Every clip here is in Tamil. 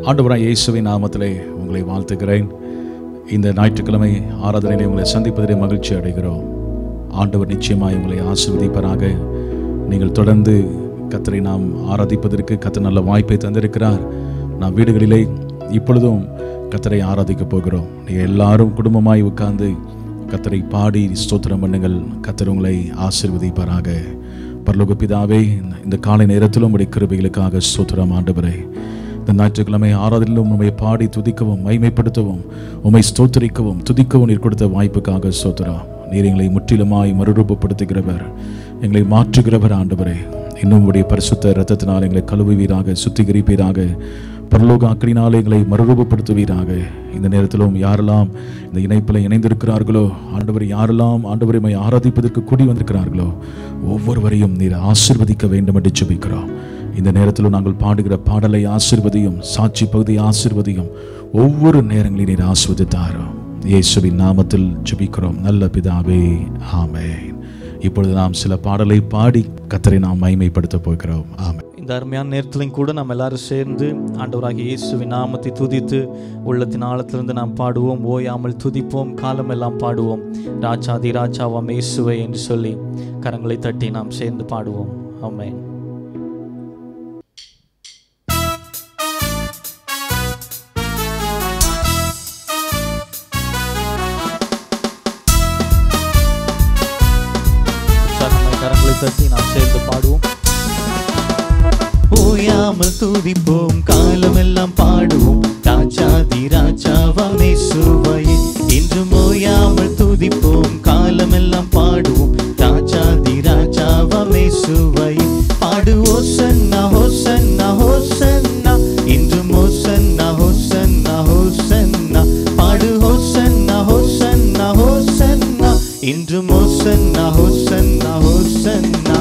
ஆண்டவராய் இயேசுவின் நாமத்திலே உங்களை வாழ்த்துகிறேன் இந்த ஞாயிற்றுக்கிழமை ஆராதனையிலே உங்களை சந்திப்பதிலே மகிழ்ச்சி அடைகிறோம் ஆண்டவர் நிச்சயமாய் உங்களை ஆசீர்வதிப்பராக நீங்கள் தொடர்ந்து கத்தரை நாம் ஆராதிப்பதற்கு கத்தர் நல்ல வாய்ப்பை தந்திருக்கிறார் நாம் வீடுகளிலே இப்பொழுதும் கத்தரை ஆராதிக்கப் போகிறோம் நீங்கள் எல்லாரும் குடும்பமாய் உட்கார்ந்து கத்தரை பாடி ஸ்தோத்திரம் பண்ணுங்கள் கத்தர் உங்களை ஆசீர்வதிப்பாராக பரலோக பிதாவே இந்த- இந்த காலை நேரத்திலும் உடைய கிருபைகளுக்காக ஸ்தோத்திரம் ஆண்டவரே இந்த ஞாயிற்றுக்கிழமை ஆராதனிலும் உண்மை பாடி துதிக்கவும் மைமைப்படுத்தவும் உம்மை ஸ்தோத்தரிக்கவும் துதிக்கவும் நீர் கொடுத்த வாய்ப்புக்காக ஸ்தோத்திரம் நீர் எங்களை முற்றிலுமாய் மறுரூபப்படுத்துகிறவர் எங்களை மாற்றுகிறவர் ஆண்டவரே இன்னும் உடைய பரிசுத்த இரத்தத்தினால் எங்களை கழுவுவீராக சுத்திகரிப்பீராக பரலோக அக்கடினால் எங்களை மறுரூபப்படுத்துவீராக இந்த நேரத்திலும் யாரெல்லாம் இந்த இணைப்பில் இணைந்திருக்கிறார்களோ ஆண்டவர் யாரெல்லாம் ஆண்டவரை மை ஆராதிப்பதற்கு கூடி வந்திருக்கிறார்களோ ஒவ்வொருவரையும் நீர் ஆசிர்வதிக்க வேண்டும் என்று ஜெபிக்கிறோம் இந்த நேரத்திலும் நாங்கள் பாடுகிற பாடலை ஆசிர்வதியும் சாட்சி பகுதி ஆசிர்வதியும் ஒவ்வொரு நேரங்களில் நீர் ஆசிர்வதித்தாரோ இயேசுவின் நாமத்தில் ஜெபிக்கிறோம் நல்ல பிதாவே ஆமென் இப்பொழுது நாம் சில பாடலை பாடி கத்தரை நாம் மைமைப்படுத்த போகிறோம் ஆமென் இந்த அருமையான நேரத்திலையும் கூட நம்ம எல்லாரும் சேர்ந்து ஆண்டவராகிய இயேசுவின் நாமத்தை துதித்து உள்ளத்தின் ஆழத்திலிருந்து நாம் பாடுவோம் ஓயாமல் துதிப்போம் காலமெல்லாம் பாடுவோம் ராஜாதி ராஜாவாம் இயேசுவை என்று சொல்லி கரங்களை தட்டி நாம் சேர்ந்து பாடுவோம் ஆமென் உற்சாகமாய் கரங்களை தட்டி நாம் சேர்ந்து பாடுவோம் ஓயாமல் துதிப்போம் காலமெல்லாம் பாடுவோம் ராஜாதி ராஜாவாமே சுவையே இன்றும் ஓயாமல் துதிப்போம் காலமெல்லாம் பாடுவோம் ராஜாதி ராஜாவாமே சுவையே பாடுவோ சன்னா ஹோ சன்னா ஹோ சன்னா இன்றும் ஹோ சன்னா ஹோ சன்னா ஹோ சன்னா பாடு ஹோ சன்னா ஹோ சன்னா ஹோ சன்னா இன்றும் ஹோ சன்னா ஹோ சன்னா ஹோ சன்னா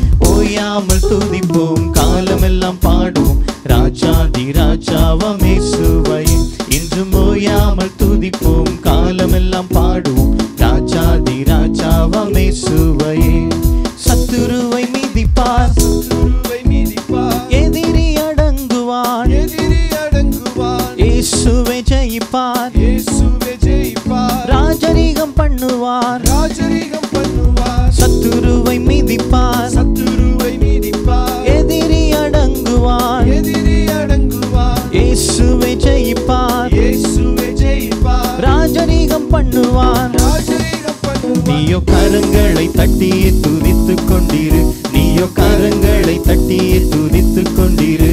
ஓயாமல் துதிப்போம் காலமெல்லாம் பாடுவோம் ராஜாதி ராஜாவமே சுவை இன்றும் ஓயாமல் துதிப்போம் காலமெல்லாம் பாடுவோம் ராஜாதி ராஜாவமே சுவை சத்துருவை மிதிப்பார் துருவை மிதிப்பார் எதிரி அடங்குவான் எதிரி அடங்குவார் இயேசுவை ஜெயிப்பார் இயேசுவே ஜெயிப்பார் ராஜரீகம் பண்ணுவார் ராஜரீகம் பண்ணுவார் சத்துருவை மிதிப்பார் சத்துருவை மிதிப்பார் எதிரி அடங்குவான் எதிரி அடங்குவார் இயேசுவை ஜெயிப்பார் இயேசுவே ஜெயிப்பார் ராஜரீகம் பண்ணுவான் ராஜரீகம் பண்ணுவார் நீயோ கரங்களை தட்டியே துதித்துக் கொண்டிரு நீயோ கரங்களை தட்டியே துதித்துக் கொண்டிரு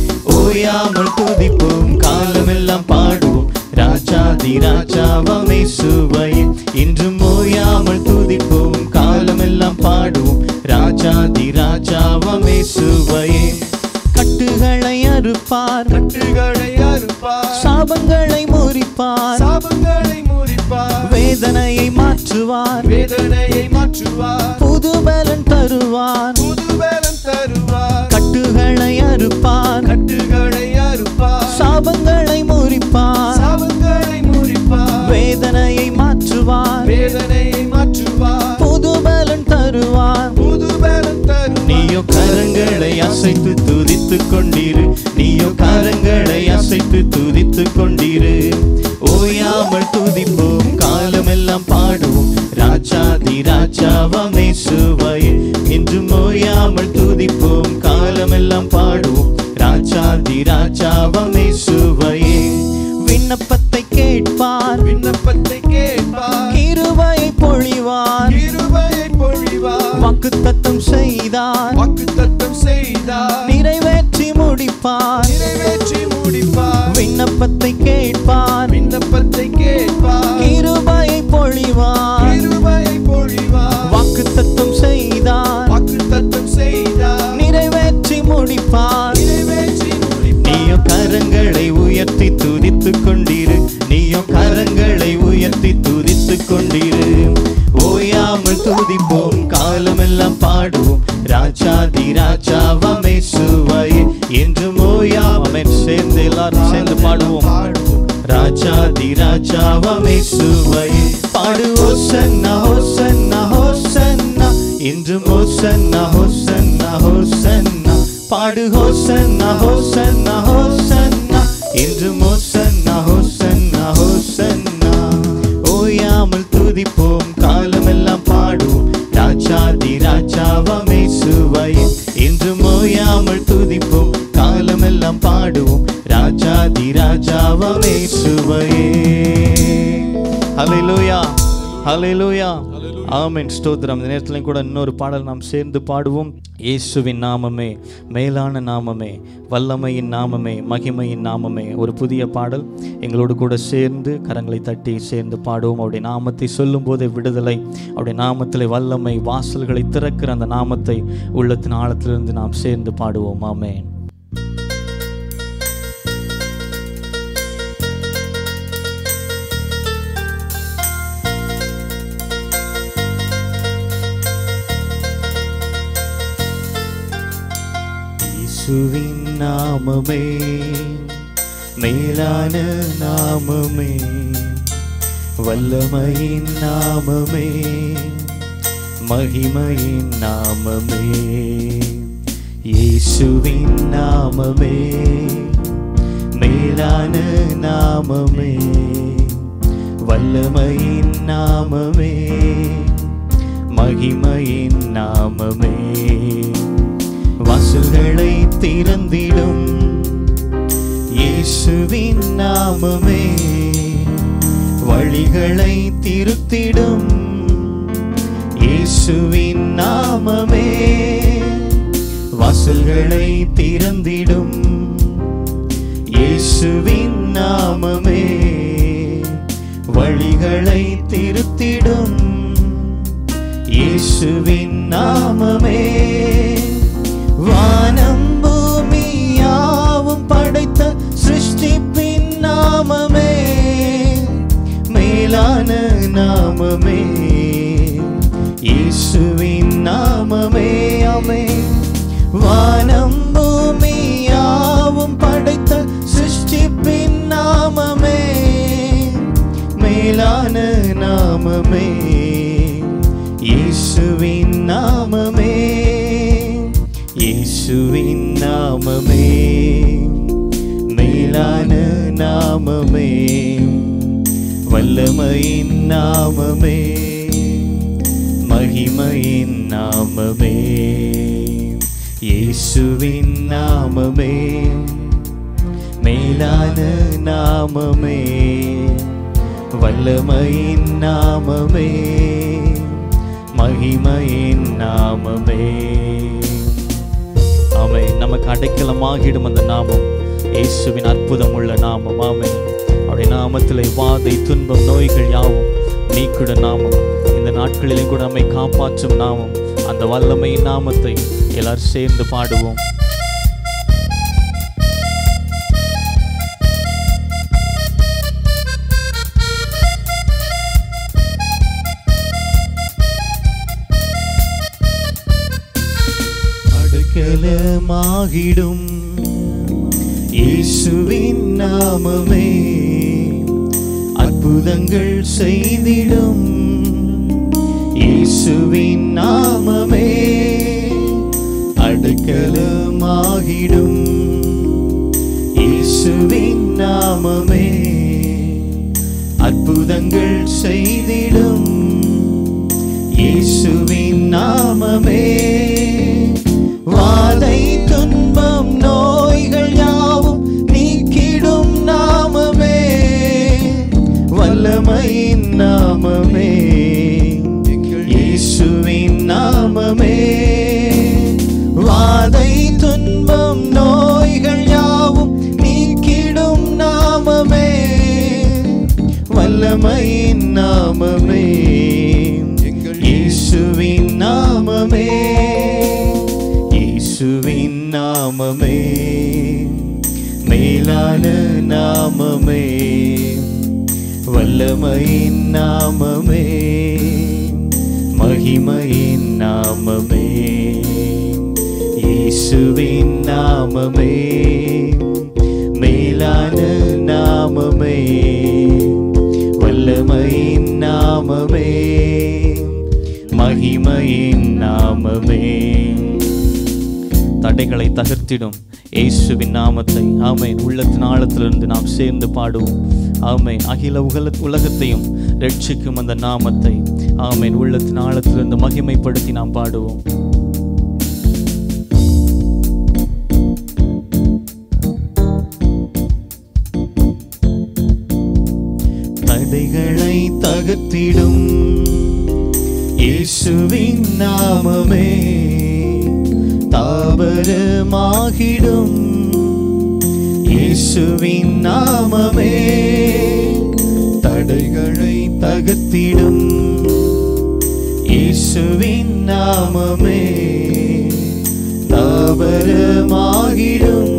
ஓயாமல் துதிப்போம் காலமெல்லாம் பாடுவோம் ராஜாதி ராஜாவமே சுவை இன்றும் ஓயாமல் துதிப்போம் காலமெல்லாம் பாடுவோம் ராஜாதி ராஜாவமே சுவையே கட்டுகளை அறுப்பார் கட்டுகளை அறுப்பார் சாபங்களை முறிப்பார் சாபங்களை முறிப்பார் வேதனையை மாற்றுவார் வேதனையை மாற்றுவார் புது பலன் தருவார் புது பலம் தருவார் கட்டுகளை அறுப்பார் கட்டுகளை அறுப்பார் சாபங்களை முறிப்பார் சாபங்களை முறிப்பார் வேதனையை மாற்றுவார் வேதனையை மாற்றுவார் புது பலன் தருவார் புது பலம் தருவார் நீயோ கரங்களை அசைத்து துதித்துக் கொண்டிரு நீயோ கரங்களை அசைத்து துதித்துக் கொண்டிரு ஓயாமல் துதிப்போம் காலமெல்லாம் பாடுவோம் ராஜாதி ராஜாவாமே சுவை இன்றும் ஓயாமல் துதிப்போம் காலமெல்லாம் பாடுவோம் ராஜாதி ராஜாவாமே சுவையே விண்ணப்பத்தை கேட்பார் விண்ணப்பத்தை கேட்பார் கிருபையை பொழிவார் கிருபையை பொழிவார் வாக்குத்தத்தம் செய்தார் வாக்குத்தத்தம் செய்தார் நிறைவேற்றி முடிப்பார் நிறைவேற்றி முடிப்பார் விண்ணப்பத்தை கேட்பார் விண்ணப்பத்தை கேட்பார் கிருபையை பொழிவார் கிருபையை பொழிவார் வாக்குத்தத்தம் செய்தார் வாக்குத்தத்தம் செய்தார் நிறைவேற்றி முடிப்பார் நிறைவேற்றி முடிப்பார் நீயோ கரங்களை உயர்த்தி துதித்துக் கொண்டிரு நீயோ கரங்களை உயர்த்தி துதித்துக் கொண்டிரு ஓயாமல் துதிப்போம் காலமெல்லாம் பாடுவோம் ராஜாதி ராஜாவமே சுவை என்றும் ஓயாமே சேர்ந்து எல்லாரும் சேர்ந்து பாடுவோம் பாடுவோம் ராஜாதி ராஜாவமே சுவை பாடுவோ சன்னா ஹோ சன்னா ஹோ சன்னா இன்றும் ஹோ சன்னா ஹோ சன்னா ஹோ சன்னா பாடு ஹோ சன்னா ஹோ சன்னா ஹோ சன்னா ஹalleluya ஆமென் ஸ்தோத்திரம் இந்த நேரத்துல கூட இன்னொரு பாடல் நாம் சேர்ந்து பாடுவோம் இயேசுவின் நாமமே மேலான நாமமே வல்லமையின் நாமமே மகிமையின் நாமமே ஒரு புதிய பாடல் எங்களோடு கூட சேர்ந்து கரங்களை தட்டி சேர்ந்து பாடுவோம் அவருடைய நாமத்தை சொல்லும் போதே விடுதலை அவருடைய நாமத்தில் வல்லமை வாசல்களை திறக்கிற அந்த நாமத்தை உள்ளத்தின் ஆழத்திலிருந்து நாம் சேர்ந்து பாடுவோம் ஆமென் இயேசுவின் நாமமே மேலான நாமமே வல்லமையின் நாமமே மகிமையின் நாமமே இயேசுவின் நாமமே மேலான நாமமே வல்லமையின் நாமமே மகிமையின் நாமமே வாசல்களை திறந்திடும் இயேசுவின் நாமமே வழிகளை திருத்திடும் இயேசுவின் நாமமே வாசல்களை திறந்திடும் இயேசுவின் நாமமே வழிகளை திருத்திடும் இயேசுவின் நாமமே வானம் பூமி யாவும் படைத்த சிருஷ்டிப்பின் நாமமே மேலான நாமமே இயேசுவின் நாமமே அமே வானம் பூமி யாவும் படைத்த சிருஷ்டிப்பின் நாமமே மேலான நாமமே இயேசுவின் நாமமே இயேசுவின் நாமமே மேலான நாமமே வல்லமையின் நாமமே மகிமையின் நாமமே இயேசுவின் நாமமே மேலான நாமமே வல்லமையின் நாமமே மகிமையின் நாமமே ஆமை நமக்கு அடைக்கலமாகிடும் அந்த நாமம் இயேசுவின் அற்புதம் உள்ள நாமம் ஆமை அவருடைய நாமத்திலே வாதை துன்பம் நோய்கள் யாவும் நீக்குட நாமம் இந்த நாட்களிலே கூட நம்மை காப்பாற்றும் நாமம் அந்த வல்லமையின் நாமத்தை எல்லாரும் சேர்ந்து பாடுவோம் அடைக்கலமாகிடும் இயேசுவின் நாமமே அற்புதங்கள் செய்திடும் இயேசுவின் நாமமே அடைக்கலமாகிடும் இயேசுவின் நாமமே அற்புதங்கள் செய்திடும் இயேசுவின் நாமமே வாதை துன்பம் நோய்கள் யாவும் நீக்கிடும் நாமமே வல்லமையின் நாமமே இயேசுவின் நாமமே வாதை துன்பம் நோய்கள் யாவும் நீக்கிடும் நாமமே வல்லமையின் நாமமே இயேசுவின் நாமமே இயேசுவின் நாமமே மேலான நாமமே வல்லமையின் நாமமே மகிமையின் நாமமே இயேசுவின் நாமமே மேலான நாமமே வல்லமையின் நாமமே மகிமையின் நாமமே தடைகளை தகர்த்திடும் இயேசுவின் நாமத்தை ஆமென் உள்ளத்தின் ஆழத்திலிருந்து நாம் சேர்ந்து பாடுவோம் ஆமென் அகில உகல உலகத்தையும் ரட்சிக்கும் அந்த நாமத்தை ஆமென் உள்ளத்தின் ஆழத்திலிருந்து மகிமைப்படுத்தி நாம் பாடுவோம் தடைகளை தகர்த்திடும் இயேசுவின் நாமமே தாவரமாகிடும் இயேசுவின் நாமமே தடைகளை தகர்த்திடும் இயேசுவின் நாமமே தாவரமாகிடும்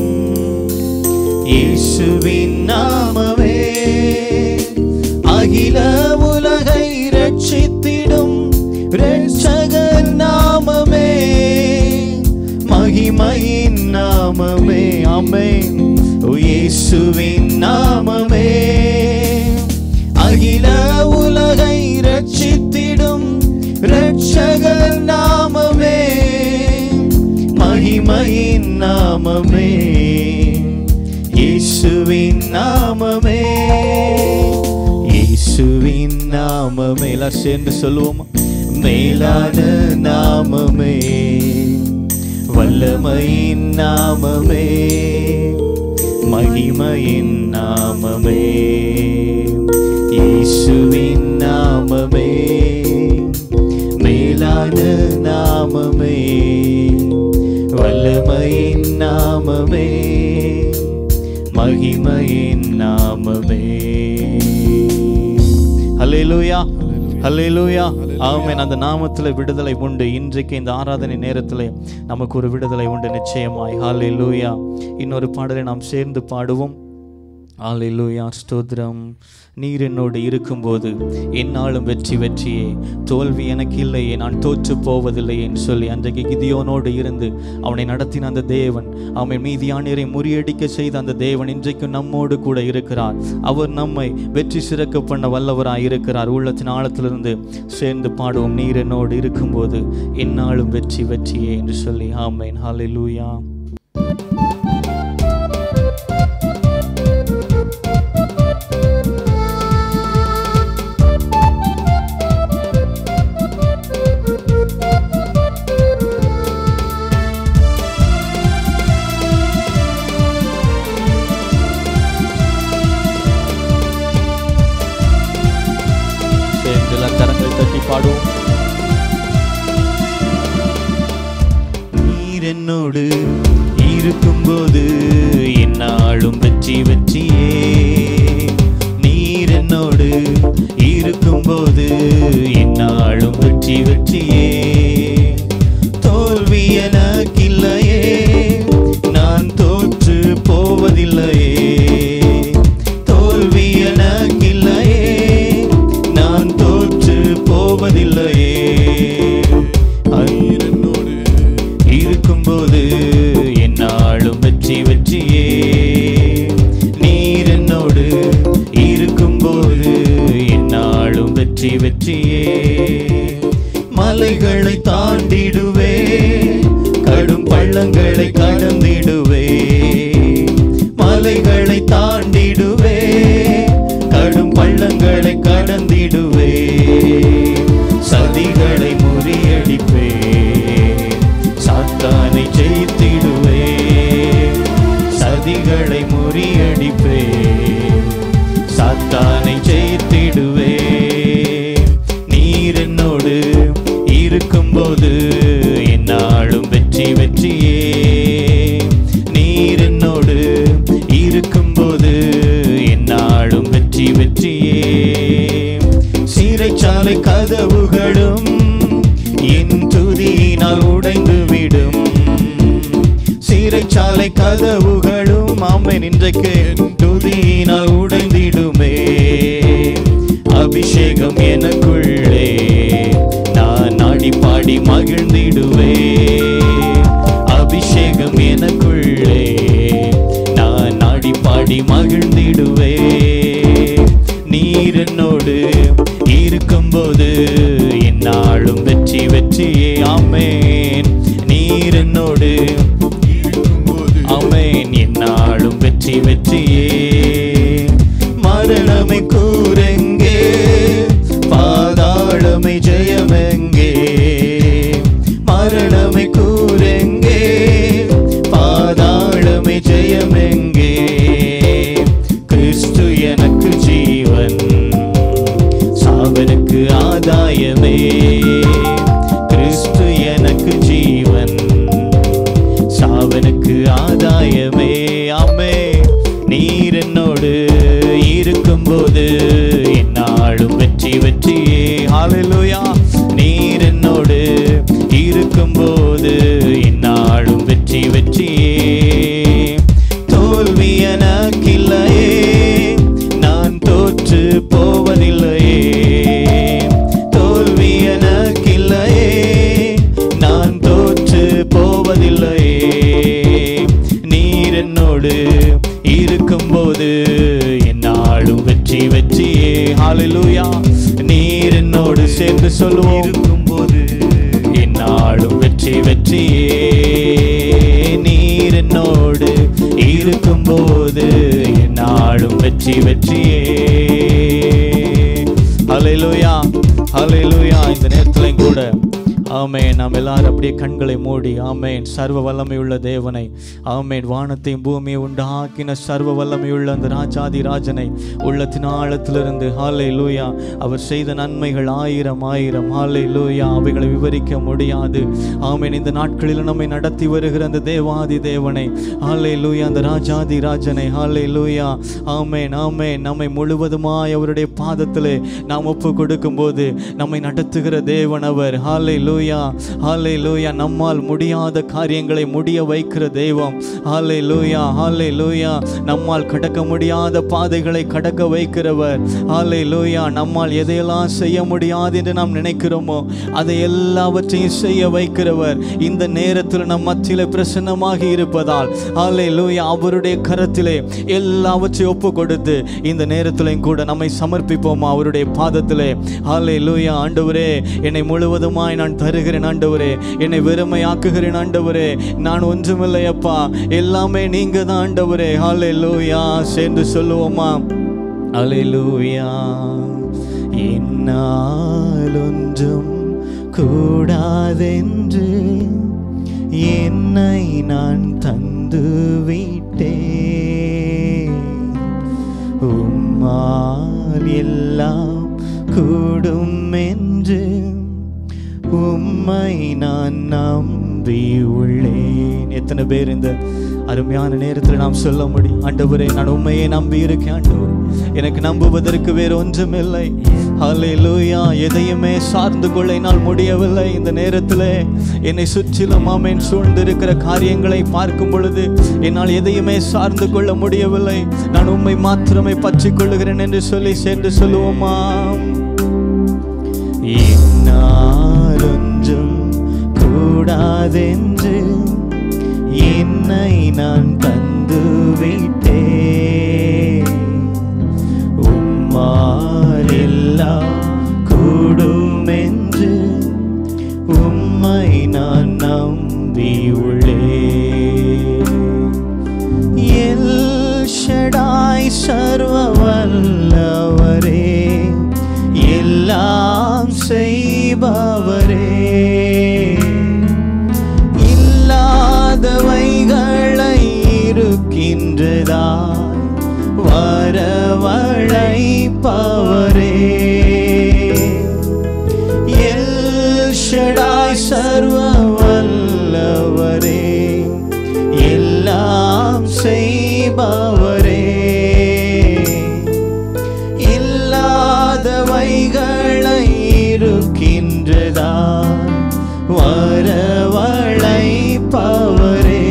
இயேசுவின் நாமமே அகில உலகை ரட்சித்திடும் ரட்சகர் நாமமே மகிமையின் நாமமே ஆமென் ஓ இயேசுவின் நாமமே அகில உலகை ரட்சித்திடும் ரட்சகர் நாமமே மகிமையின் நாமமே இயேசுவின் நாமமே இயேசுவின் நாமமே எல்லாம் சேர்ந்து சொல்லுவோமா மேலான நாமமே வல்லமையின் நாமமே மகிமையின் நாமமே இயேசுவின் நாமமே மேலான நாமமே வல்லமையின் நாமமே மகிமையின் நாமமே ஹalleluya ஹalleluya ஆமென் அந்த நாமத்தில் விடுதலை உண்டு இன்றைக்கு இந்த ஆராதனை நேரத்தில் நமக்கு ஒரு விடுதலை உண்டு நிச்சயமாய் ஹalleluya இன்னொரு பாடலை நாம் சேர்ந்து பாடுவோம் ஹalleluya ஸ்தோத்திரம் நீர் என்னோடு இருக்கும்போது என்னாலும் வெற்றி வெற்றியே தோல்வி எனக்கு இல்லையே நான் தோற்று போவதில்லையேன்னு சொல்லி அன்றைக்கு கிதியோனோடு இருந்து அவனை நடத்தின அந்த தேவன் அவன் மீதியானரை முறியடிக்க செய்த அந்த தேவன் இன்றைக்கும் நம்மோடு கூட இருக்கிறார் அவர் நம்மை வெற்றி சிறக்க பண்ண வல்லவராய் இருக்கிறார் உள்ளத்தின் ஆழத்திலிருந்து சேர்ந்து பாடுவோம் நீர் என்னோடு இருக்கும்போது என்னாலும் வெற்றி வெற்றியே என்று சொல்லி ஆமேன் ஹalleluya சேர்ந்து எல்லாம் கரங்களை தட்டி பாடுவோம் நீர் என்னோடு இருக்கும்போது என்னாலும் வெற்றி வெற்றியே நீர் என்னோடு இருக்கும்போது என்னாலும் வெற்றி வெற்றியே தோல்வி எனக்கில்லையே நான் தோற்று போவதில்லையே தோல்வி எனக்கில்லையே நான் தோற்று போவதில்லையே நீர் என்னோடு இருக்கும்போது என்னாலும் வெற்றி வெற்றியே நீர் என்னோடு இருக்கும்போது என்னாலும் வெற்றி வெற்றியே மலைகளை தாண்டிடுவே கடும் பள்ளங்களை கடந்திடுவே மலைகளை தாண்டிடுவே கடும் பள்ளங்களை கடந்திடுவே சதிகளை முறியடிப்பே சாத்தானை ஜெயித்திடுவே சதிகளை முறியடிப்பே சாத்தானை ஜெயித்திடுவே நீர் என்னோடு இருக்கும்போது என்னாலும் வெற்றி வெற்றியே நீர் என்னோடு இருக்கும்போது என்னாலும் வெற்றி வெற்றியே சிறைச்சாலை கதவுகளும் என் துதியினால் உடைந்து விடும் சிறைச்சாலை கதவுகளும் ஆமென் இன்றைக்கு என் துதியினால் உடைந்திடுமே அபிஷேகம் எனக்குள்ளே நான் ஆடி பாடி மகிழ்ந்திடுவே அபிஷேகம் எனக்குள்ளே நான் ஆடி பாடி மகிழ்ந்திடுவே நீர் என்னோடு இருக்கும்போது என்னாலும் வெற்றி வெற்றியே ஆமேன் நீர் என்னோடு ஆமேன் என்னாலும் வெற்றி வெற்றியே மரணமை கூரெங்கே பாதாளமை ஜெயமெங்கே மரணமை கூரெங்கே பாதாளமை ஜெயமெங்கே கிறிஸ்து எனக்கு ஜீவன் சாவனுக்கு ஆதாயமே சகாயமே ஆமே நீர் என்னோடு இருக்கும்போது என்னாலும் வெற்றி வெற்றியே ஹalleluya நீர் என்னோடு இருக்கும்போது என்னாலும் வெற்றி வெற்றியே தோல்வி எனக்கில்லையே நான் தோற்று போவதில்லையே தோல்வி எனக்கில்லையே நான் தோற்று போவதில்லையே நீர் என்னோடு இருக்கும்போது என்னாலும் வெற்றி வெற்றியே ஹalleluya நீர் என்னோடு சேர்ந்து சொல்லுவோம் இருக்கும்போது என்னாலும் வெற்றி வெற்றியே நீர் என்னோடு இருக்கும்போது என்னாலும் வெற்றி வெற்றியே ஹalleluya ஹalleluya இந்த நேரத்திலையும் கூட ஆமென் நாம் எல்லாரும் அப்படியே கண்களை மூடி ஆமென் சர்வ வல்லமையுள்ள தேவனை ஆமென் வானத்தையும் பூமியை உண்டாக்கின சர்வ வல்லமையுள்ள அந்த ராஜாதி ராஜனை உள்ளத்தின் ஆழத்திலிருந்து ஹாலே லூயா அவர் செய்த நன்மைகள் ஆயிரம் ஆயிரம் ஹாலே லூயா அவைகளை விவரிக்க முடியாது ஆமென் இந்த நாட்களில் நம்மை நடத்தி வருகிற அந்த தேவாதி தேவனை ஹாலே லூயா அந்த ராஜாதி ராஜனை ஹாலே லூயா ஆமென் ஆமென் நம்மை முழுவதுமாய் அவருடைய பாதத்திலே நாம் ஒப்பு கொடுக்கும்போது நம்மை நடத்துகிற தேவன் அவர் ஹாலே லூயா ஹாலே லூயா நம்மால் முடியாத காரியங்களை முடிய வைக்கிற தெய்வம் ஹாலே லூயா ஹாலே லூயா நம்மால் கடக்க முடியாத பாதைகளை கடக்க வைக்கிறவர் ஹாலே லூயா நம்மால் எதையெல்லாம் செய்ய முடியாது என்று நாம் நினைக்கிறோமோ அதை எல்லாவற்றையும் செய்ய வைக்கிறவர் இந்த நேரத்தில் நம் மத்தியிலே பிரசன்னமாகி இருப்பதால் ஹாலே லூயா அவருடைய கரத்திலே எல்லாவற்றையும் ஒப்பு கொடுத்து இந்த நேரத்திலையும் கூட நம்மை சமர்ப்பிப்போமா அவருடைய பாதத்திலே ஹாலே லூயா ஆண்டவரே என்னை முழுவதுமாய் நான் தருகிறேன் ஆண்டவரே என்னை வெறுமையாக்குகிறேன் ஆண்டவரே நான் ஒன்றுமில்லை அப்பா எல்லாமே நீங்க தான் ஆண்டவரே ஹாலே லூயா சேர்ந்து சொல்லுவோமா ஹாலே லூயா என்னால் ஒன்றும் கூடாதென்று என்னை நான் தந்து விட்டேன் உம்மால் எல்லாம் கூடும் என்று உம்மை நான் நம்பி உள்ளேன் எத்தனை பேர் இந்த அருமையான நேரத்தில் நாம் சொல்ல முடியும் ஆண்டவரே நான் உண்மையை நம்பி இருக்கேன் ஆண்டவர் எனக்கு நம்புவதற்கு வேறு ஒன்றுமில்லை ஹalleluya எதையுமே சார்ந்து கொள்ள என்னால் முடியவில்லை இந்த நேரத்தில் என்னை சுற்றிலும் ஆமேன் சூழ்ந்திருக்கிற காரியங்களை பார்க்கும் பொழுது என்னால் எதையுமே சார்ந்து கொள்ள முடியவில்லை நான் உண்மை மாத்திரமே பற்றிக் கொள்ளுகிறேன் என்று சொல்லி சேர்ந்து சொல்லுவோமா என்னாலொன்றும் கூடாதென்று என்னை நான் தந்து விட்டேன் உம்மால் எல்லாம் கூடும் என்று உம்மை நான் நம்பி உள்ளேன் எல் ஷடாய் சர்வ வல்லவரே எல்லாம் செய்பவரே இல்லாதவைகளை இருக்கின்றதாய் வரவழைப்பவரே எல் ஷடாய் சர்வ வல்லவரே எல்லாம் செய்பவரே இல்லாதவைகளை இருக்கின்றதா வரவழைப்பவரே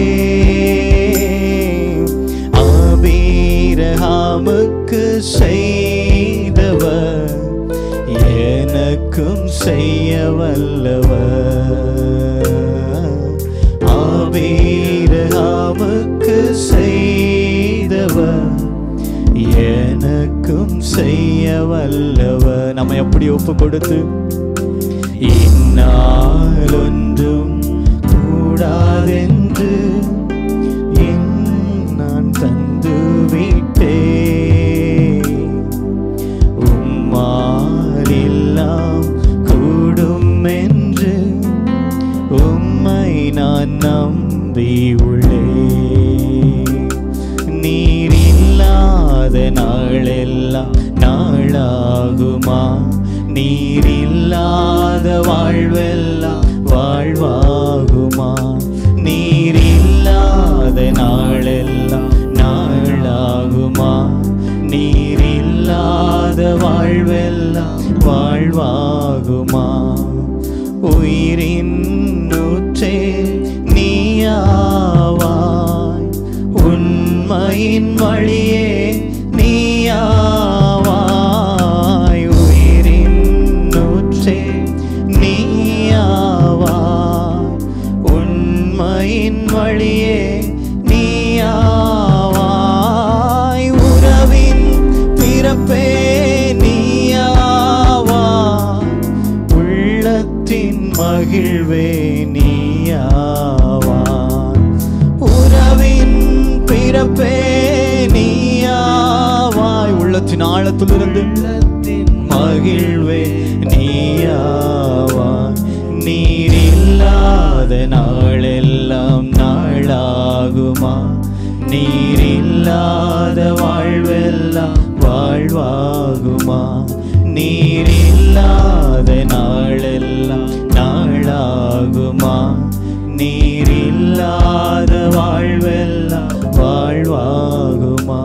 ஆபீரகாமுக்கு செய்தவர் எனக்கும் செய்ய வல்லவர் ஆபீரகாமுக்கு செய்தவர் எனக்கும் செய்ய வல்லவர் நம்ம எப்படி ஒப்பு கொடுத்து இந்நாள் ஒன்றும் கூடாதென்று என் நான் தந்து விட்டேன் உம்மால் எல்லாம் கூடும் என்று உம்மை நான் நம்பி உள்ளேன் நீர் இல்லாத நாளெல்லாம் நாளாகுமா நீர் இல்லாத வாழ்வெல்லாம் வாழ்வாகுமா நீர் இல்லாத நாளெல்லாம் உயிரின் ஊற்றே நீயாவாய் உண்மையின் வழியே நீயாவாய் உயிரின் ஊற்றே நீயாவாய் உண்மையின் வழியே நீயாவாய் உறவின் பிறப்பே நீயாவாய் உள்ளத்தின் மகிழ்வே நீயாவாய் உறவின் பிறப்பே நீயாவாய் உள்ளத்தின் ஆழத்திலிருந்து உள்ளத்தின் மகிழ்வே நீயாவாய் நீர் இல்லாத நாளெல்லாம் நாளாகுமா நீர் இல்லாத வாழ்வெல்லாம் வாழ்வாகுமா நீர் இல்லாத நாளெல்லாம் நாளாகுமா நீர் இல்லாத வாழ்வெல்லாம் வாழ்வாகுமா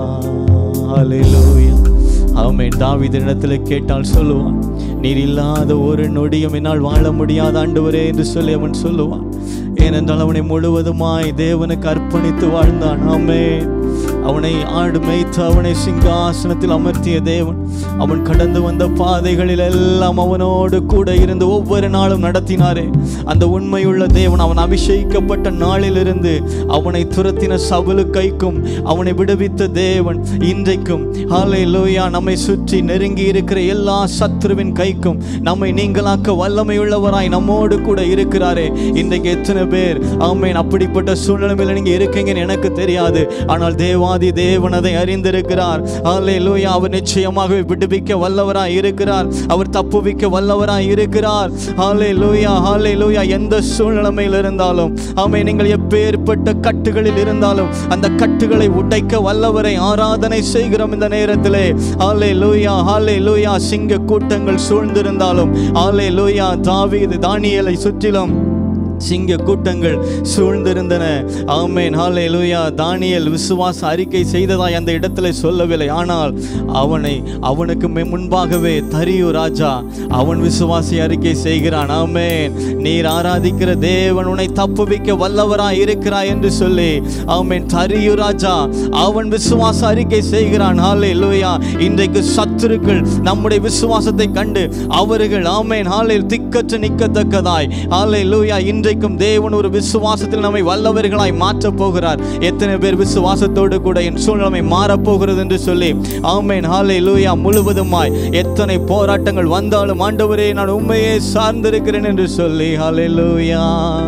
ஹalleluya ஆமென் தாவீது இடத்துல கேட்டால் சொல்லுவான் நீர் இல்லாத ஒரு நொடியும் என்னால் வாழ முடியாத ஆண்டவரே என்று சொல்லி அவன் சொல்லுவான் ஏனென்றால் அவனை முழுவதுமாய் தேவனுக்கு அர்ப்பணித்து வாழ்ந்தான் ஆமென் அவனை ஆடு மேய்த்து அவனை சிங்காசனத்தில் அமர்த்திய தேவன் அவன் கடந்து வந்த பாதைகளில் எல்லாம் அவனோடு கூட இருந்து ஒவ்வொரு நாளும் நடத்தினாரே அந்த உண்மையுள்ள தேவன் அவன் அபிஷேகிக்கப்பட்ட நாளிலிருந்து அவனை துரத்தின சவுலு கைக்கும் அவனை விடுவித்த தேவன் இன்றைக்கும் ஹாலே லோயா நம்மை சுற்றி நெருங்கி இருக்கிற எல்லா சத்ருவின் கைக்கும் நம்மை நீங்களாக்க வல்லமையுள்ளவராய் நம்மோடு கூட இருக்கிறாரே இன்றைக்கு எத்தனை பேர் ஆமேன் அப்படிப்பட்ட சூழ்நிலையில் நீங்க இருக்கீங்கன்னு எனக்கு தெரியாது ஆனால் தேவாதி தேவன் அதை அறிந்திருக்கிறார் ஹாலே லோயா அவர் நிச்சயமாகவே விடுவிக்க வல்லவராய் இருக்கிறார் அவர் தப்புவிக்க வல்லவராய் இருக்கிறார் ஹாலே லோயா ஹாலே லோயா எந்த சூழ்நிலைமையில் இருந்தாலும் ஆமே நீங்கள் எப்பேற்பட்ட கட்டுகளில் இருந்தாலும் அந்த கட்டுகளை உடைக்க வல்லவரை ஆராதனை செய்கிறோம் இந்த நேரத்திலே ஹாலே லூயா ஹாலே லூயா சிங்க கூட்டங்கள் சூழ்ந்திருந்தாலும் ஹாலே லூயா தாவீது தானியலை சுற்றிலும் சிங்க கூட்டங்கள் சூழ்ந்திருந்தன ஆமேன் ஹாலே லூயா தானியல் விசுவாச அறிக்கை செய்ததாய் அந்த இடத்துல சொல்லவில்லை ஆனால் அவனை அவனுக்கு மே- முன்பாகவே தரியு ராஜா அவன் விசுவாசி அறிக்கை செய்கிறான் ஆமேன் நீர் ஆராதிக்கிற தேவன் உன்னை தப்புவிக்க வல்லவராய் இருக்கிறாய் என்று சொல்லி ஆமேன் தரியு ராஜா அவன் விசுவாச அறிக்கை செய்கிறான் ஹாலே லூயா இன்றைக்கு சத்துருக்கள் நம்முடைய விசுவாசத்தை கண்டு அவர்கள் ஆமேன் ஹாலே திக்கற்று நிற்கத்தக்கதாய் ஹாலே லூயா இன்றைக்கும் தேவன் ஒரு விசுவாசத்தில் நம்மை வல்லவர்களாய் மாற்றப் போகிறார் எத்தனை பேர் விசுவாசத்தோடு கூட என் சூழ்நிலை மாறப்போகிறது என்று சொல்லி ஆமேன் ஹாலே லூயா முழுவதுமாய் எத்தனை போராட்டங்கள் வந்தாலும் ஆண்டவரே நான் உண்மையே சார்ந்திருக்கிறேன் என்று சொல்லி ஹாலே லூயா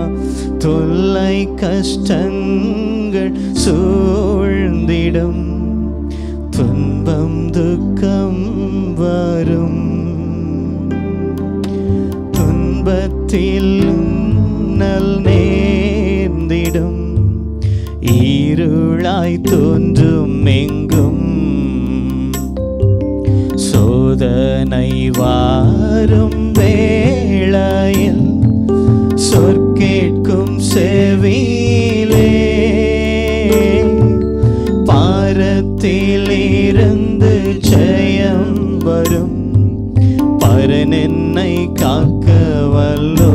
தொல்லை கஷ்டங்கள் சூழ்ந்திடும் துன்பம் துக்கம் வரும் துன்பத்தில் நல் நேர்ந்திடும் ஈருளாய் தோன்றும் எங்கும் சோதனை வாரும் வேளையில் சொற்கேட்கும் செவியிலே பாரத்தில் இருந்து ஜெயம் வரும் பரன் என்னை காக்க வல்லோ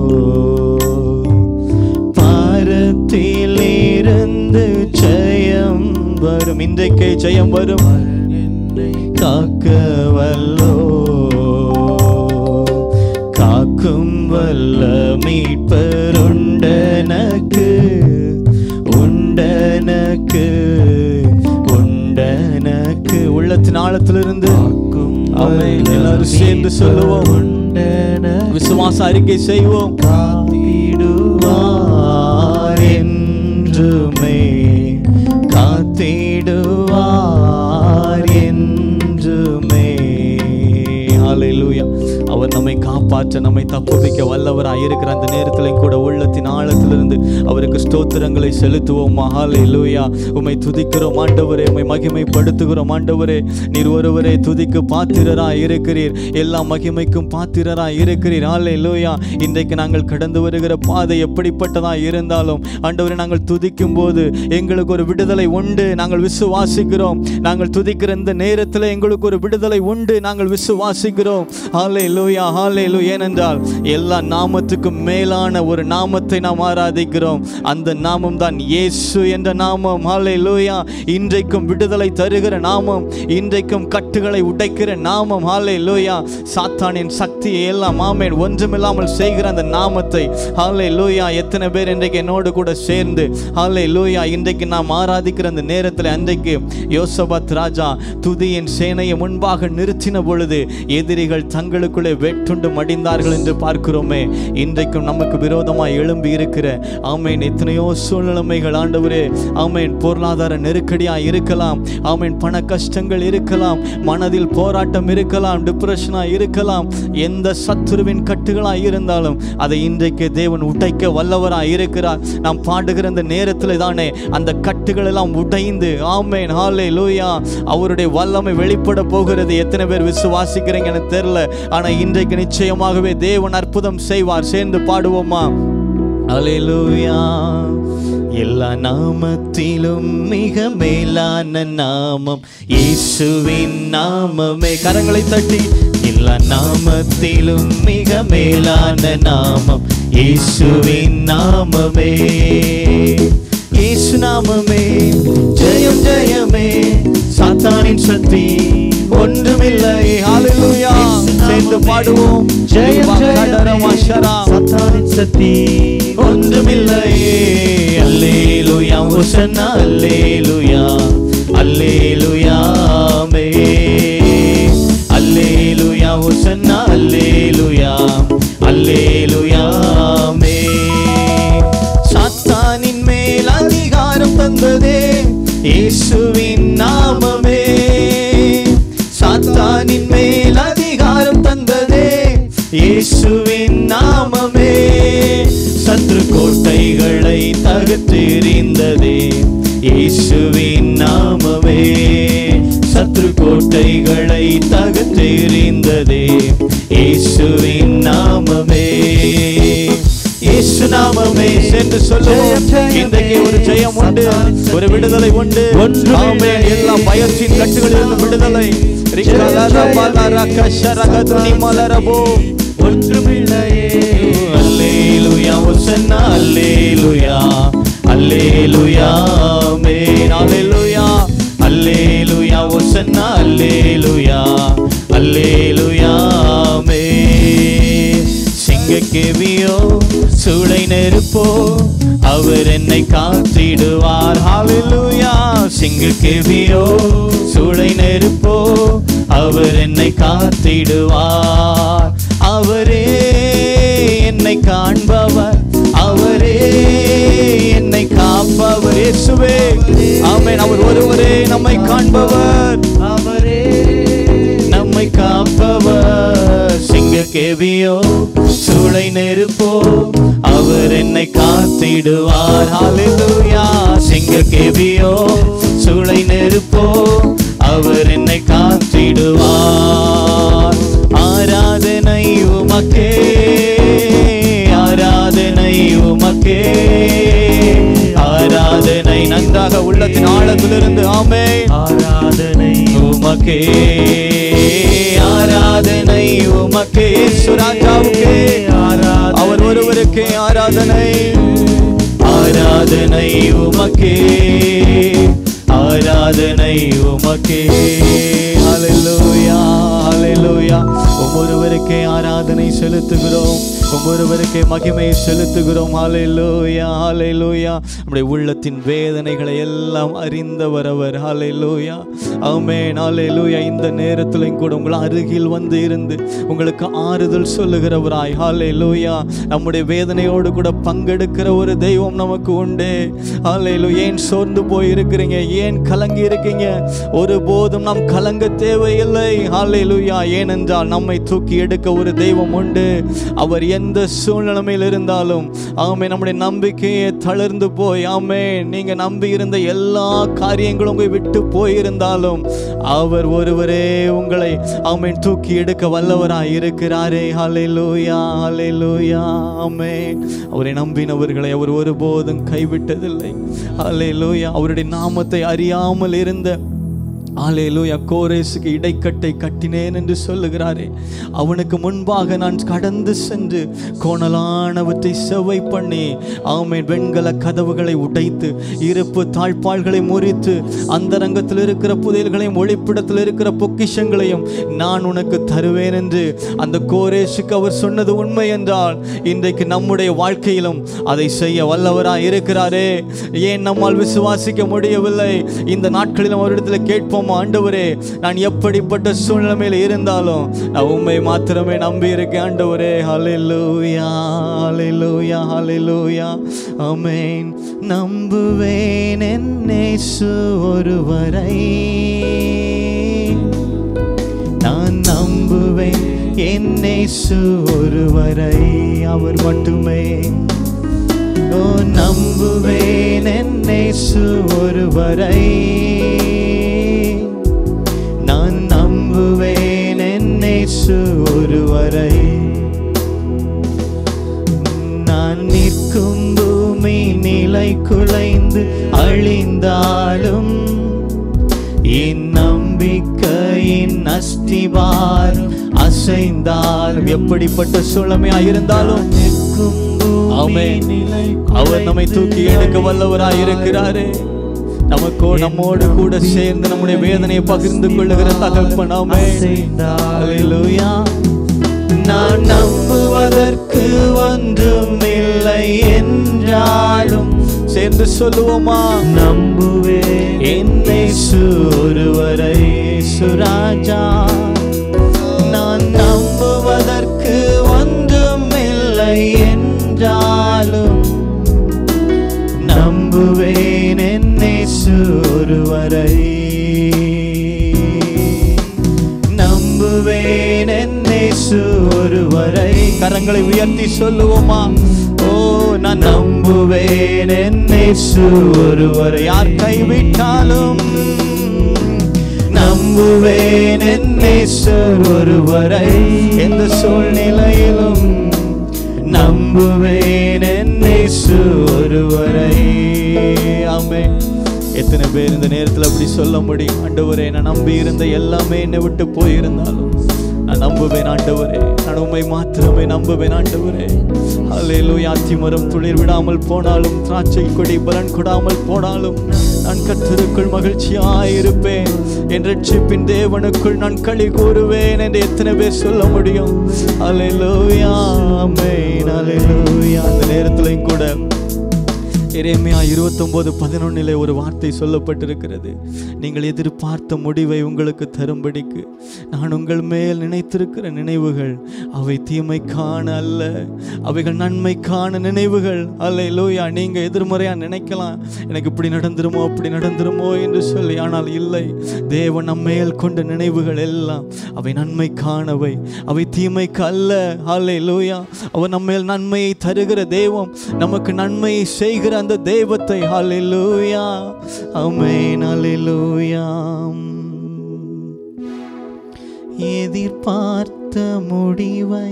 பாரத்தில் இருந்து ஜெயம் வரும் இன்றைக்கே ஜெயம் வரும் என்னை காக்க வல்லோ காக்கும் வல்ல மீட்பர் உண்டனக்கு உண்டனக்கு உண்டனக்கு உள்ளத்தின் ஆழத்திலிருந்து ஆமென். எல்லாரும் சேர்ந்து சொல்லுவோம் விசுவாச அறிக்கை செய்வோம் காத்திடுவார் என்றுமே காத்திடுவார் என்றுமே ஹalleluya அவர் நம்மை காப்பாற்ற நம்மை தப்புவிக்க வல்லவராய் இருக்கிற அந்த நேரத்திலும் கூட உள்ளத்தின் ஆழத்திலிருந்து அவருக்கு ஸ்தோத்திரங்களை செலுத்துவோம் ஹalleluya உம்மை துதிக்கிறோம் ஆண்டவரே உம்மை மகிமைப்படுத்துகிறோம் ஆண்டவரே நீர் ஒருவரே துதிக்கு பாத்திரராய் இருக்கிறீர் எல்லா மகிமைக்கும் பாத்திரராய் இருக்கிறீர் ஹalleluya இன்றைக்கு நாங்கள் கடந்து வருகிற பாதை எப்படிப்பட்டதாய் இருந்தாலும் ஆண்டவரே நாங்கள் துதிக்கும் போது எங்களுக்கு ஒரு விடுதலை உண்டு நாங்கள் விசுவாசிக்கிறோம் நாங்கள் துதிக்கிற இந்த நேரத்தில் எங்களுக்கு ஒரு விடுதலை உண்டு நாங்கள் விசுவாசிக்கிறோம் ஹalleluya ஹalleluya ஏனென்றால் எல்லா நாமத்துக்கும் மேலான ஒரு நாமத்தை நாம் ஆராதிக்கிறோம் அந்த நாமம் தான் இயேசு என்ற நாமம் ஹalleluya இன்றைக்கும் விடுதலை தருகிற நாமம் இன்றைக்கும் கட்டுகளை உடைக்கிற நாமம் ஹalleluya சாத்தானின் சக்தியை எல்லாம் ஆமென் ஒன்றுமில்லாமல் செய்கிற அந்த நாமத்தை ஹalleluya எத்தனை பேர் இன்றைக்கு என்னோடு கூட சேர்ந்து ஹalleluya இன்றைக்கு நாம் ஆராதிக்கிற அந்த நேரத்தில் அன்றைக்கு யோசபாத் ராஜா துதியின் சேனையை முன்பாக நிறுத்தின பொழுது எதிரிகள் தங்களுக்குள்ளே வெட்டுண்டு மடிந்தார்கள் என்று பார்க்கிறோமே இன்றைக்கும் நமக்கு விரோதமாய் எழும்பி இருக்கிற ஆமேன் எத்தனையோ சூழ்நிலைமைகள் ஆண்டவரே ஆமேன் பொருளாதார நெருக்கடியாக இருக்கலாம் ஆமேன் பண கஷ்டங்கள் இருக்கலாம் மனதில் போராட்டம் இருக்கலாம் டிப்ரெஷனா இருக்கலாம் எந்த சத்துருவின் கட்டுகளாக இருந்தாலும் அதை இன்றைக்கு தேவன் உடைக்க வல்லவராக இருக்கிறார் நாம் பாடுகிற அந்த நேரத்தில் தானே அந்த கட்டுகள் எல்லாம் உடைந்து ஆமேன் ஹாலே லூயா அவருடைய வல்லமை வெளிப்பட போகிறது எத்தனை பேர் விசுவாசிக்கிறீங்கன்னு தெரியல ஆனா இன்றைக்கு நிச்சயமாகவே தேவன் அற்புதம் செய்வார் சேர்ந்து பாடுவோமா அலையிலூயா எல்லா நாமத்திலும் மிக மேலான நாமம் இயேசுவின் நாமமே கரங்களை தட்டி எல்லா நாமத்திலும் மிக மேலான நாமம் இயேசுவின் நாமமே இயேசு நாமமே ஜெயம் ஜெயமே சாத்தானின் சக்தி ஒன்றுமில்லை ஹalleluya சேர்ந்து பாடுவோம் ஜெயம் ஜெயம் சாத்தானின் சக்தி ஒன்றுமில்லையே அல்லேலூயா ஹோசன்னா அல்லேலூயா அல்லேலூயா மே அல்லேலூயா ஹோசன்னா அல்லேலூயா அல்லேலூயா மே சாத்தானின் மேல் அதிகாரம் தந்ததே இயேசுவின் நாமமே சாத்தானின் மேல் அதிகாரம் தந்ததே இயேசுவின் நாமமே சத்ரு கோட்டைகளை தகர்த்தெறிந்ததே இயேசுவின் நாமமே சத்ரு கோட்டைகளை தகர்த்தெறிந்ததே இயேசுவின் நாமமே இயேசு நாமமே சென்று சொல்லுவோம் இன்றைக்கு ஒரு ஜெயம் உண்டு ஒரு விடுதலை உண்டு ஆமென் எல்லா பயத்தின் கட்டுகளிலிருந்து விடுதலை ரிக்கலரபலரகஷரகதுனி மலரபோ ஒன்றுமில்லையே அல்லேலூயா ஒசன்னா அல்லேலூயா அல்லேலூயா ஆமென் அல்லேலூயா அல்லேலூயா ஒசன்னா அல்லேலூயா அல்லேலூயா ஆமென் சிங்கக்கேவியோ சூளை நெருப்போ அவர் என்னை காத்திடுவார் ஹalleluya சிங்கக்கேவியோ சூளை நெருப்போ அவர் என்னை காத்திடுவார் அவரே என்னை காண்பவர் அவரே என்னை காப்பவர் இயேசுவே ஆமென் அவர் ஒருவரே நம்மை காண்பவர் அவரே நம்மை காப்பவர் சிங்க கேவியோ சூளை நெருப்போ அவர் என்னை காத்திடுவார் ஹalleluya சிங்க கேவியோ சூளை நெருப்போ அவர் என்னை காத்திடுவார் ஆராதனை உமக்கே ஆராதனை உமக்கே ஆராதனை நன்றாக உள்ளத்தின் ஆழத்திலிருந்து ஆமே ஆராதனை உமக்கே ஆராதனை உமக்கே சுராஜாவுக்கே அவர் ஒருவருக்கே ஆராதனை ஆராதனை உமக்கே ஆராதனை உமக்கே ஹalleluya ஹalleluya ஒவ்வொருவருக்கே ஆராதனை செலுத்துகிறோம் ஒவ்வொருவருக்கே மகிமை செலுத்துகிறோம் ஹalleluya ஹalleluya நம்முடைய உள்ளத்தின் வேதனைகளை எல்லாம் அறிந்தவர் அவர் ஹalleluya ஆமென் ஹalleluya இந்த நேரத்திலும் கூட உங்கள் அருகில் வந்து இருந்து உங்களுக்கு ஆறுதல் சொல்லுகிறவராய் ஹalleluya நம்முடைய வேதனையோடு கூட பங்கெடுக்கிற ஒரு தெய்வம் நமக்கு உண்டு ஹalleluya ஏன் சோர்ந்து போய் இருக்கிறீங்க ஏன் கலங்கி இருக்கீங்க ஒருபோதும் நாம் கலங்க தேவையில்லை ஹalleluya ஏனென்றால் நம்மை தூக்கி எடுக்க ஒரு தெய்வம் உண்டு அவர் எந்த சூழ்நிலைமையில் இருந்தாலும் ஆமே நம்முடைய நம்பிக்கையை தளர்ந்து போய் ஆமே நீங்க நம்பி இருந்த எல்லா காரியங்களும் உங்களை விட்டு போயிருந்தாலும் அவர் ஒருவரே உங்களை ஆமென் தூக்கி எடுக்க வல்லவராய் இருக்கிறாரே ஹalleluya ஹalleluya ஆமென் அவரை நம்பினவர்களை அவர் ஒருபோதும் கைவிட்டதில்லை ஹalleluya அவருடைய நாமத்தை அறியாமல் இருந்த ஆலேலூயா கோரேசுக்கு இடைக்கட்டை கட்டினேன் என்று சொல்லுகிறாரே அவனுக்கு முன்பாக நான் கடந்து சென்று கோணலானவற்றை செவை பண்ணி ஆமை வெண்கல கதவுகளை உடைத்து இருப்பு தாழ்பாள்களை முறித்து அந்த ரங்கத்தில் இருக்கிற புதையல்களையும் ஒளிப்பிடத்தில் இருக்கிற பொக்கிஷங்களையும் நான் உனக்கு தருவேன் என்று அந்த கோரேசுக்கு அவர் சொன்னது உண்மை என்றால் இன்றைக்கு நம்முடைய வாழ்க்கையிலும் அதை செய்ய வல்லவராய் இருக்கிறாரே ஏன் நம்மால் விசுவாசிக்க முடியவில்லை இந்த நாட்களிலும் அவரிடத்தில் கேட்போம் ஆண்டவரே நான் எப்படிப்பட்ட சூழ்நிலையில் இருந்தாலும் நான் உண்மை மாத்திரமே நம்பி இருக்கேன் ஆண்டவரே ஹalleluya ஹalleluya ஹalleluya ஆமென் நம்புவேன் என்னேசு ஒருவரை நான் நம்புவேன் என்னேசு ஒருவரை அவர் மட்டுமே ஓ நம்புவேன் என்னேசு ஒருவரை நான் நம்புவேன் என்னேசு ஒருவரை நான் நிற்கும் பூமி நிலை குலைந்து அழிந்தாலும் என் நம்பிக்கையின் அஸ்திவாரம் அசைந்தாலும் எப்படிப்பட்ட சூழமையா இருந்தாலும் நிற்கும் ஆமென். அவர் நம்மை தூக்கி எடுக்க வல்லவராய் இருக்கிறாரே நமக்கோ நம்மோடு கூட சேர்ந்து நம்முடைய வேதனையை பகிர்ந்து கொள்ளுகிற தகப்பனாமே Hallelujah. நான் நம்புவதற்கு ஒன்றும் இல்லை என்றாலும் சேர்ந்து சொல்லுவோமா நம்புவேன் என்னை ஒருவரை சுராஜா நான் நம்புவதற்கு ஒன்றும் இல்லை என்றாலும் நம்புவேன் என்னை ஒருவரை நம்புவேன் என்னை ஒருவரை கரங்களை உயர்த்தி சொல்லுவோமா ஓ நான் நம்புவேன் என்னை ஒருவரை யார் கைவிட்டாலும் நம்புவேன் என்னை ஒருவரை எந்த சூழ்நிலையிலும் நம்புவேன் என்னை ஒருவரை ஆமே எத்தனை பேர் இந்த நேரத்தில் அப்படி சொல்ல முடியும் ஆண்டவரே நான் நம்பி இருந்த எல்லாமே என்னை விட்டு போயிருந்தாலும் நான் நம்புவேன் ஆண்டவரே நான் உண்மை மாத்திரமே நம்புவேன் ஆண்டவரே அல்லேலூயா அத்திமரம் துளிர் விடாமல் போனாலும் திராட்சை கொடி பலன் கொடாமல் போனாலும் நான் கர்த்தருக்குள் மகிழ்ச்சியாயிருப்பேன் என் ரட்சிப்பின் தேவனுக்குள் நான் களி கூறுவேன் என்று எத்தனை பேர் சொல்ல முடியும் அல்லேலூயா ஆமென் அல்லேலூயா அந்த நேரத்திலையும் கூட எரேமியா இருபத்தொன்பது பதினொன்னிலே ஒரு வார்த்தை சொல்லப்பட்டிருக்கிறது நீங்கள் எதிர்பார்த்த முடிவை உங்களுக்கு தரும்படிக்கு நான் உங்கள் மேல் நினைத்திருக்கிற நினைவுகள் அவை தீமைக்கான அல்ல அவைகள் நன்மைக்கான நினைவுகள் அல்ல லோயா நீங்கள் எதிர்மறையாக நினைக்கலாம் எனக்கு இப்படி நடந்துருமோ அப்படி நடந்துருமோ என்று சொல்லி ஆனால் இல்லை தேவன் நம்மேல் கொண்ட நினைவுகள் எல்லாம் அவை நன்மைக்கானவை அவை தீமைக்கு அல்ல அல்ல லோயா அவர் நம்மேல் நன்மையை தருகிற தெய்வம் நமக்கு நன்மையை செய்கிற அந்த தெய்வத்தை ஹalleluya ஆமென் ஹalleluya எதிர்பார்த்த முடிவை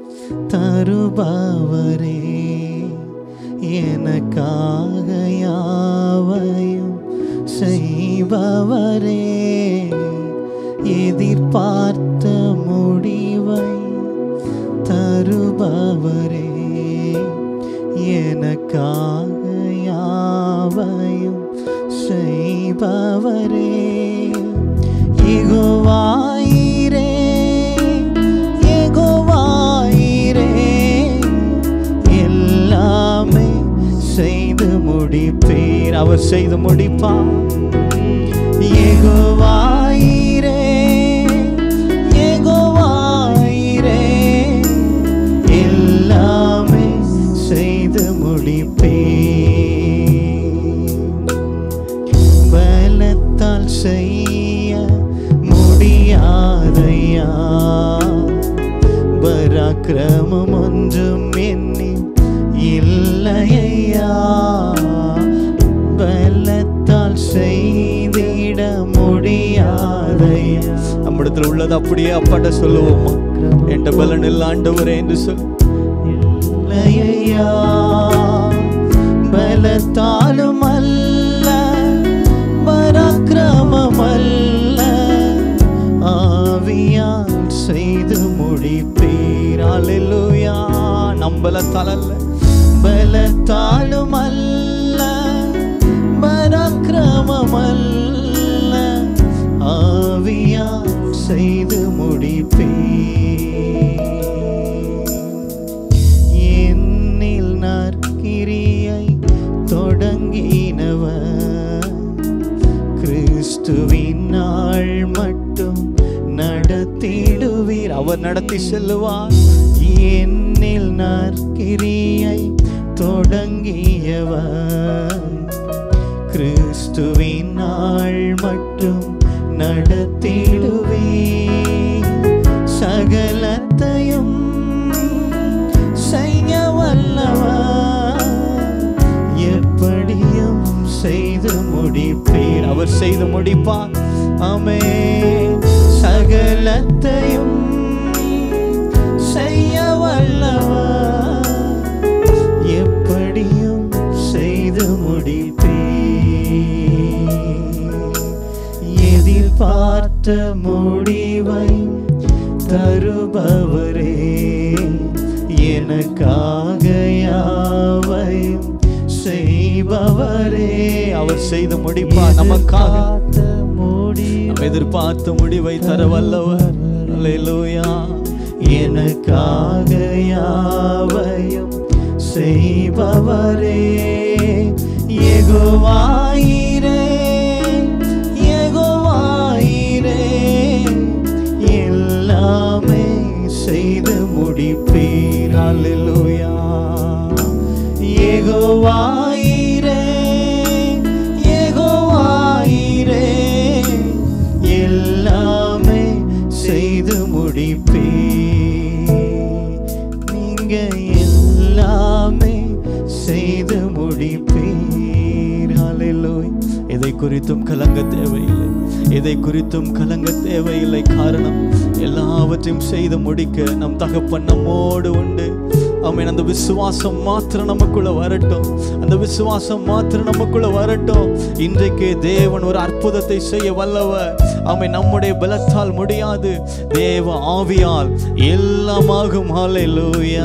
தருபவரே எனக்காக யாவையும் செய்பவரே எதிர்பார்த்த முடிவை தருபவரே எனக்காக யாவையும் செய்பவரே எகுவாயிரே எகுவாயிரே எல்லாமே செய்து முடிப்பீர் அவர் செய்து முடிப்பார் எகுவாயிரே எகுவாயிரே எல்லாமே செய்து முடிப்பே பலத்தால் செய்ய முடியாதையா பராக்கிரமம் ஒன்றும் என்னி இல்லையா பலத்தால் செய்திட முடியாதையா நம்மிடத்தில் உள்ளது அப்படியே அப்பாட்ட சொல்லுவோமா என்ற பலன் இல்லை ஆண்டவரே என்று சொல் இல்லையா பலத்தாலும் அல்ல பராக்கிரமம் அல்ல நம்பலத்தால் அல்ல பலத்தாலும் அல்ல பராக்கிரமம் அல்ல ஆவியால் செய்து முடிப்பே என்னில் நற்கிரியை தொடங்கினவர் கிறிஸ்துவின் நாள் மட்டும் நடத்திடுவீர் அவர் நடத்தி செல்லுவார் என்னில் நற்கிரியை தொடங்கியவர் கிறிஸ்துவின் நாள் மட்டும் நடத்திடுவே சகலத்தையும் செய்ய வல்லவர் எப்படியும் செய்து முடிப்பீர் அவர் செய்து முடிப்பார் ஆமே சகலத்தையும் செய்ய வல்லவர் எப்படியும் செய்து முடிப்பீர் எதிர்பார்த்த முடிவை தருபவரே எனக்காக யாவையும் செய்பவரே அவர் செய்து முடிப்பார் நமக்காக நாம் எதிர்பார்த்த முடிவை தர வல்லவர் அல்லேலூயா எனக்காக யாவையும் செய்பவரே எகுவாயிரே எகுவாயிரே எல்லாமே செய்து முடிப்பீர் அல்லேலூயா எகுவாயிரே எகுவாயிரே எல்லாமே செய்து முடிப்பே நீங்க எல்லாமே செய்து முடிப்பீர் ஹalleluya எதை குறித்தும் கலங்க தேவையில்லை எதை குறித்தும் கலங்க தேவையில்லை காரணம் எல்லாவற்றையும் செய்து முடிக்க நம் தகப்பன் நம்மோடு உண்டு ஆமென் அந்த விசுவாசம் மாத்திரம் நமக்குள்ள வரட்டும் அந்த விசுவாசம் மாத்திரம் நமக்குள்ள வரட்டும் இன்றைக்கு தேவன் ஒரு அற்புதத்தை செய்ய வல்லவர் ஆமென் நம்முடைய பலத்தால் முடியாது தேவ ஆவியால் எல்லாமாகும் ஹalleluya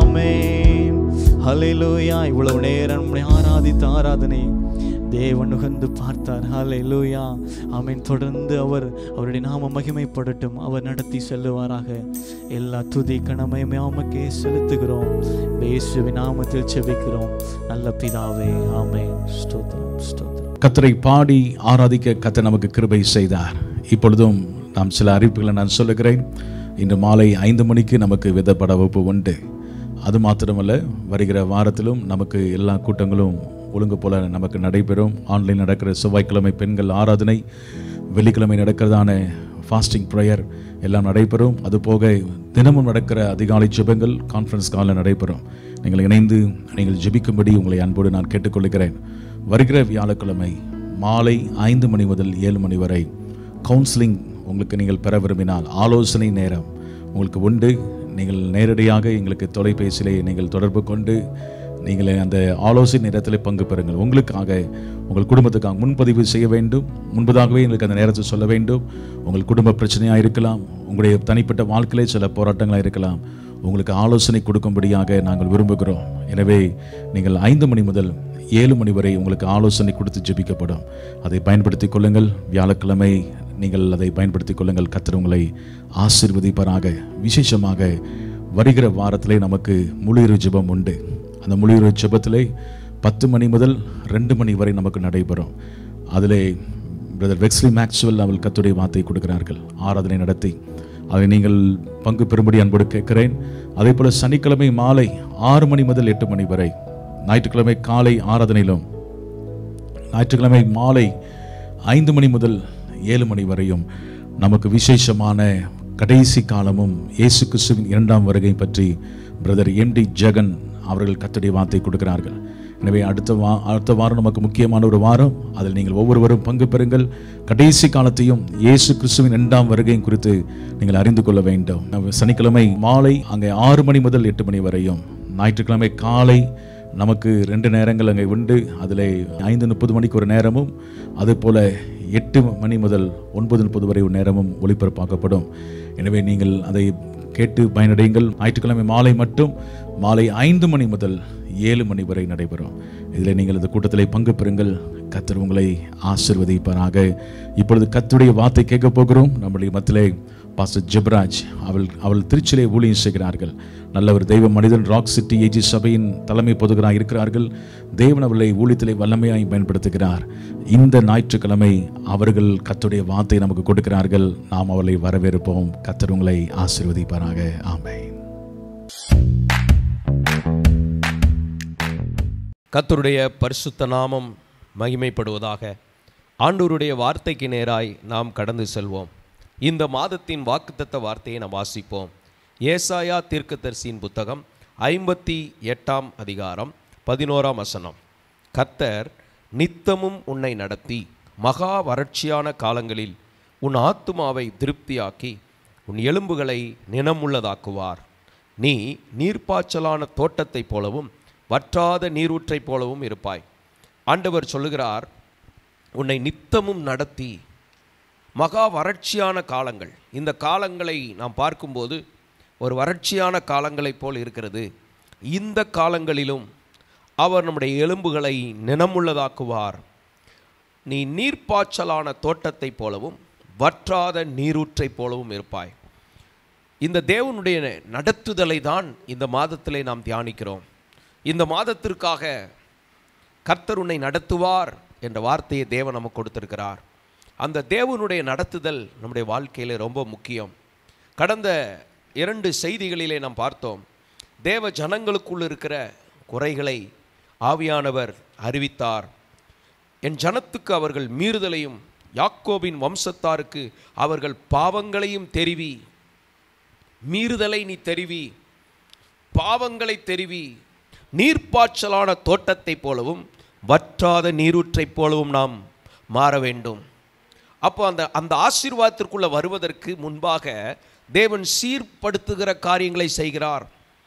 ஆமென் ஹalleluya இவ்வளவு நேரம் நம்மை ஆராதித்த ஆராதனை தேவன் உகந்து பார்த்தார் ஹalleluya ஆமென் தொடர்ந்து அவர் அவருடைய நாம மகிமைப்படட்டும் அவர் நடத்தி செல்லுவாராக எல்லா துதி கணமையுமே ஆமக்கே செலுத்துகிறோம் இயேசுவின் நாமத்தில் செபிக்கிறோம் நல்ல பிதாவே ஆமென் ஸ்தோத்திரம் ஸ்தோத்திரம் கத்தரை பாடி ஆராதிக்க கத்தர் நமக்கு கிருபை செய்தார் இப்பொழுதும் நாம் சில அறிவிப்புகளை நான் சொல்லுகிறேன் இன்று மாலை ஐந்து மணிக்கு நமக்கு விதப்பட வகுப்பு உண்டு அது மாத்திரமல்ல வருகிற வாரத்திலும் நமக்கு எல்லா கூட்டங்களும் ஒழுங்கு போல நமக்கு நடைபெறும் ஆன்லைன் நடக்கிற செவ்வாய்க்கிழமை பெண்கள் ஆராதனை வெள்ளிக்கிழமை நடக்கிறதான ஃபாஸ்டிங் ப்ரேயர் எல்லாம் நடைபெறும் அதுபோக தினமும் நடக்கிற அதிகாலை ஜெபங்கள் கான்ஃபரன்ஸ் காலில் நடைபெறும் நீங்கள் இணைந்து நீங்கள் ஜெபிக்கும்படி உங்களை அன்போடு நான் கேட்டுக்கொள்கிறேன் வருகிற வியாழக்கிழமை மாலை ஐந்து மணி முதல் ஏழு மணி வரை கவுன்சிலிங் உங்களுக்கு நீங்கள் பெற விரும்பினால் ஆலோசனை நேரம் உங்களுக்கு உண்டு நீங்கள் நேரடியாக எங்களுக்கு தொலைபேசியிலே நீங்கள் தொடர்பு கொண்டு நீங்கள் அந்த ஆலோசனை நேரத்தில் பங்கு பெறுங்கள் உங்களுக்காக உங்கள் குடும்பத்துக்காக முன்பதிவு செய்ய வேண்டும் முன்பதாகவே எங்களுக்கு அந்த நேரத்தை சொல்ல வேண்டும் உங்கள் குடும்ப பிரச்சனையாக இருக்கலாம் உங்களுடைய தனிப்பட்ட வாழ்க்கையிலே சில போராட்டங்களாக இருக்கலாம் உங்களுக்கு ஆலோசனை கொடுக்கும்படியாக நாங்கள் விரும்புகிறோம் எனவே நீங்கள் ஐந்து மணி முதல் ஏழு மணி வரை உங்களுக்கு ஆலோசனை கொடுத்து ஜெபிக்கப்படும் அதை பயன்படுத்திக் கொள்ளுங்கள் வியாழக்கிழமை நீங்கள் அதை பயன்படுத்திக் கொள்ளுங்கள் கர்த்தர் உங்களை ஆசீர்வதிப்பாராக விசேஷமாக வருகிற வாரத்திலே நமக்கு முழு இரு ஜெபம் உண்டு அந்த முழு இரு ஜெபத்திலே பத்து மணி முதல் ரெண்டு மணி வரை நமக்கு நடைபெறும் அதிலே பிரதர் வெக்ஸ்லி மேக்ஸ்வெல் அவள் கத்துடைய வார்த்தை கொடுக்கிறார்கள் ஆராதனை நடத்தி அதை நீங்கள் பங்கு பெறும்படி அன்போடு கேட்கிறேன் அதே போல் சனிக்கிழமை மாலை ஆறு மணி முதல் எட்டு மணி வரை ஞாயிற்றுக்கிழமை காலை ஆராதனையிலும் ஞாயிற்றுக்கிழமை மாலை ஐந்து மணி முதல் ஏழு மணி வரையும் நமக்கு விசேஷமான கடைசி காலமும் இயேசு கிறிஸ்துவின் இரண்டாம் வருகை பற்றி பிரதர் எம்டி ஜெகன் அவர்கள் கத்தடைய வார்த்தை கொடுக்கிறார்கள் எனவே அடுத்த வா அடுத்த வாரம் நமக்கு முக்கியமான ஒரு வாரம் அதில் நீங்கள் ஒவ்வொருவரும் பங்கு பெறுங்கள் கடைசி காலத்தையும் இயேசு கிறிஸ்துவின் இரண்டாம் வருகையும் குறித்து நீங்கள் அறிந்து கொள்ள வேண்டும் நம்ம சனிக்கிழமை மாலை அங்கே ஆறு மணி முதல் எட்டு மணி வரையும் ஞாயிற்றுக்கிழமை காலை நமக்கு ரெண்டு நேரங்கள் அங்கே உண்டு அதில் ஐந்து முப்பது மணிக்கு ஒரு நேரமும் அதுபோல் எட்டு மணி முதல் ஒன்பது முப்பது வரை ஒரு நேரமும் ஒளிபரப்பாக்கப்படும் எனவே நீங்கள் அதை கேட்டு பயனடையுங்கள் ஞாயிற்றுக்கிழமை மாலை மட்டும் மாலை ஐந்து மணி முதல் ஏழு மணி வரை நடைபெறும் இதில் நீங்கள் இந்த கூட்டத்தில் பங்கு பெறுங்கள் கத்தர் உங்களை ஆசிர்வதிப்பாராக இப்பொழுது கத்துடைய வார்த்தை கேட்க போகிறோம் நம்முடைய மத்திலே பாஸ்டர் ஜெப்ராஜ் அவள் அவள் திருச்சிலே ஊழியம் செய்கிறார்கள் நல்ல ஒரு தெய்வ மனிதன் ராக் சிட்டி ஏஜி சபையின் தலைமை பொதுகராக இருக்கிறார்கள் தேவன் அவர்களை ஊழியத்திலே வல்லமையாய் பயன்படுத்துகிறார் இந்த ஞாயிற்றுக்கிழமை அவர்கள் கத்துடைய வார்த்தை நமக்கு கொடுக்கிறார்கள் நாம் அவளை வரவேற்போம் கத்தர் உங்களை ஆசீர்வதிப்பாராக ஆமென் கர்த்தருடைய பரிசுத்த நாமம் மகிமைப்படுவதாக ஆண்டவருடைய வார்த்தைக்கு நேராய் நாம் கடந்து செல்வோம் இந்த மாதத்தின் வாக்குத்தத்த வார்த்தையை நாம் வாசிப்போம் ஏசாயா தீர்க்கதரிசியின் புத்தகம் ஐம்பத்தி எட்டாம் அதிகாரம் பதினோராம் வசனம் கர்த்தர் நித்தமும் உன்னை நடத்தி மகா வறட்சியான காலங்களில் உன் ஆத்துமாவை திருப்தியாக்கி உன் எலும்புகளை நினமுள்ளதாக்குவார் நீ நீர்ப்பாய்ச்சலான தோட்டத்தைப் போலவும் வற்றாத நீரூற்றைப் போலவும் இருப்பாய் ஆண்டவர் சொல்லுகிறார் உன்னை நித்தமும் நடத்தி மகா வறட்சியான காலங்கள் இந்த காலங்களை நாம் பார்க்கும்போது ஒரு வறட்சியான காலங்களைப் போல் இருக்கிறது இந்த காலங்களிலும் அவர் நம்முடைய எலும்புகளை நினமுள்ளதாக்குவார் நீ நீர்ப்பாய்ச்சலான தோட்டத்தைப் போலவும் வற்றாத நீரூற்றைப் போலவும் இருப்பாய் இந்த தேவனுடைய நடத்துதலை தான் இந்த மாதத்திலே நாம் தியானிக்கிறோம் இந்த மாதத்திற்காக கர்த்தர் உன்னை நடத்துவார் என்ற வார்த்தையை தேவன் நமக்கு கொடுத்திருக்கிறார் அந்த தேவனுடைய நடத்துதல் நம்முடைய வாழ்க்கையில ரொம்ப முக்கியம் கடந்த இரண்டு செய்திகளிலே நாம் பார்த்தோம் தேவ ஜனங்களுக்குள் இருக்கிற குறைகளை ஆவியானவர் அறிவித்தார் என் ஜனத்துக்கு அவர்கள் மீறுதலையும் யாக்கோபின் வம்சத்தாருக்கு அவர்கள் பாவங்களையும் தெரிவி மீறுதலை நீ தெரிவி பாவங்களை தெரிவி நீர்ப்பாய்ச்சலான தோட்டத்தைப் போலவும் வற்றாத நீரூற்றைப் போலவும் நாம் மாற வேண்டும் அப்போ அந்த அந்த ஆசீர்வாதத்திற்குள்ளே வருவதற்கு முன்பாக தேவன் சீர்படுத்துகிற காரியங்களை செய்கிறார்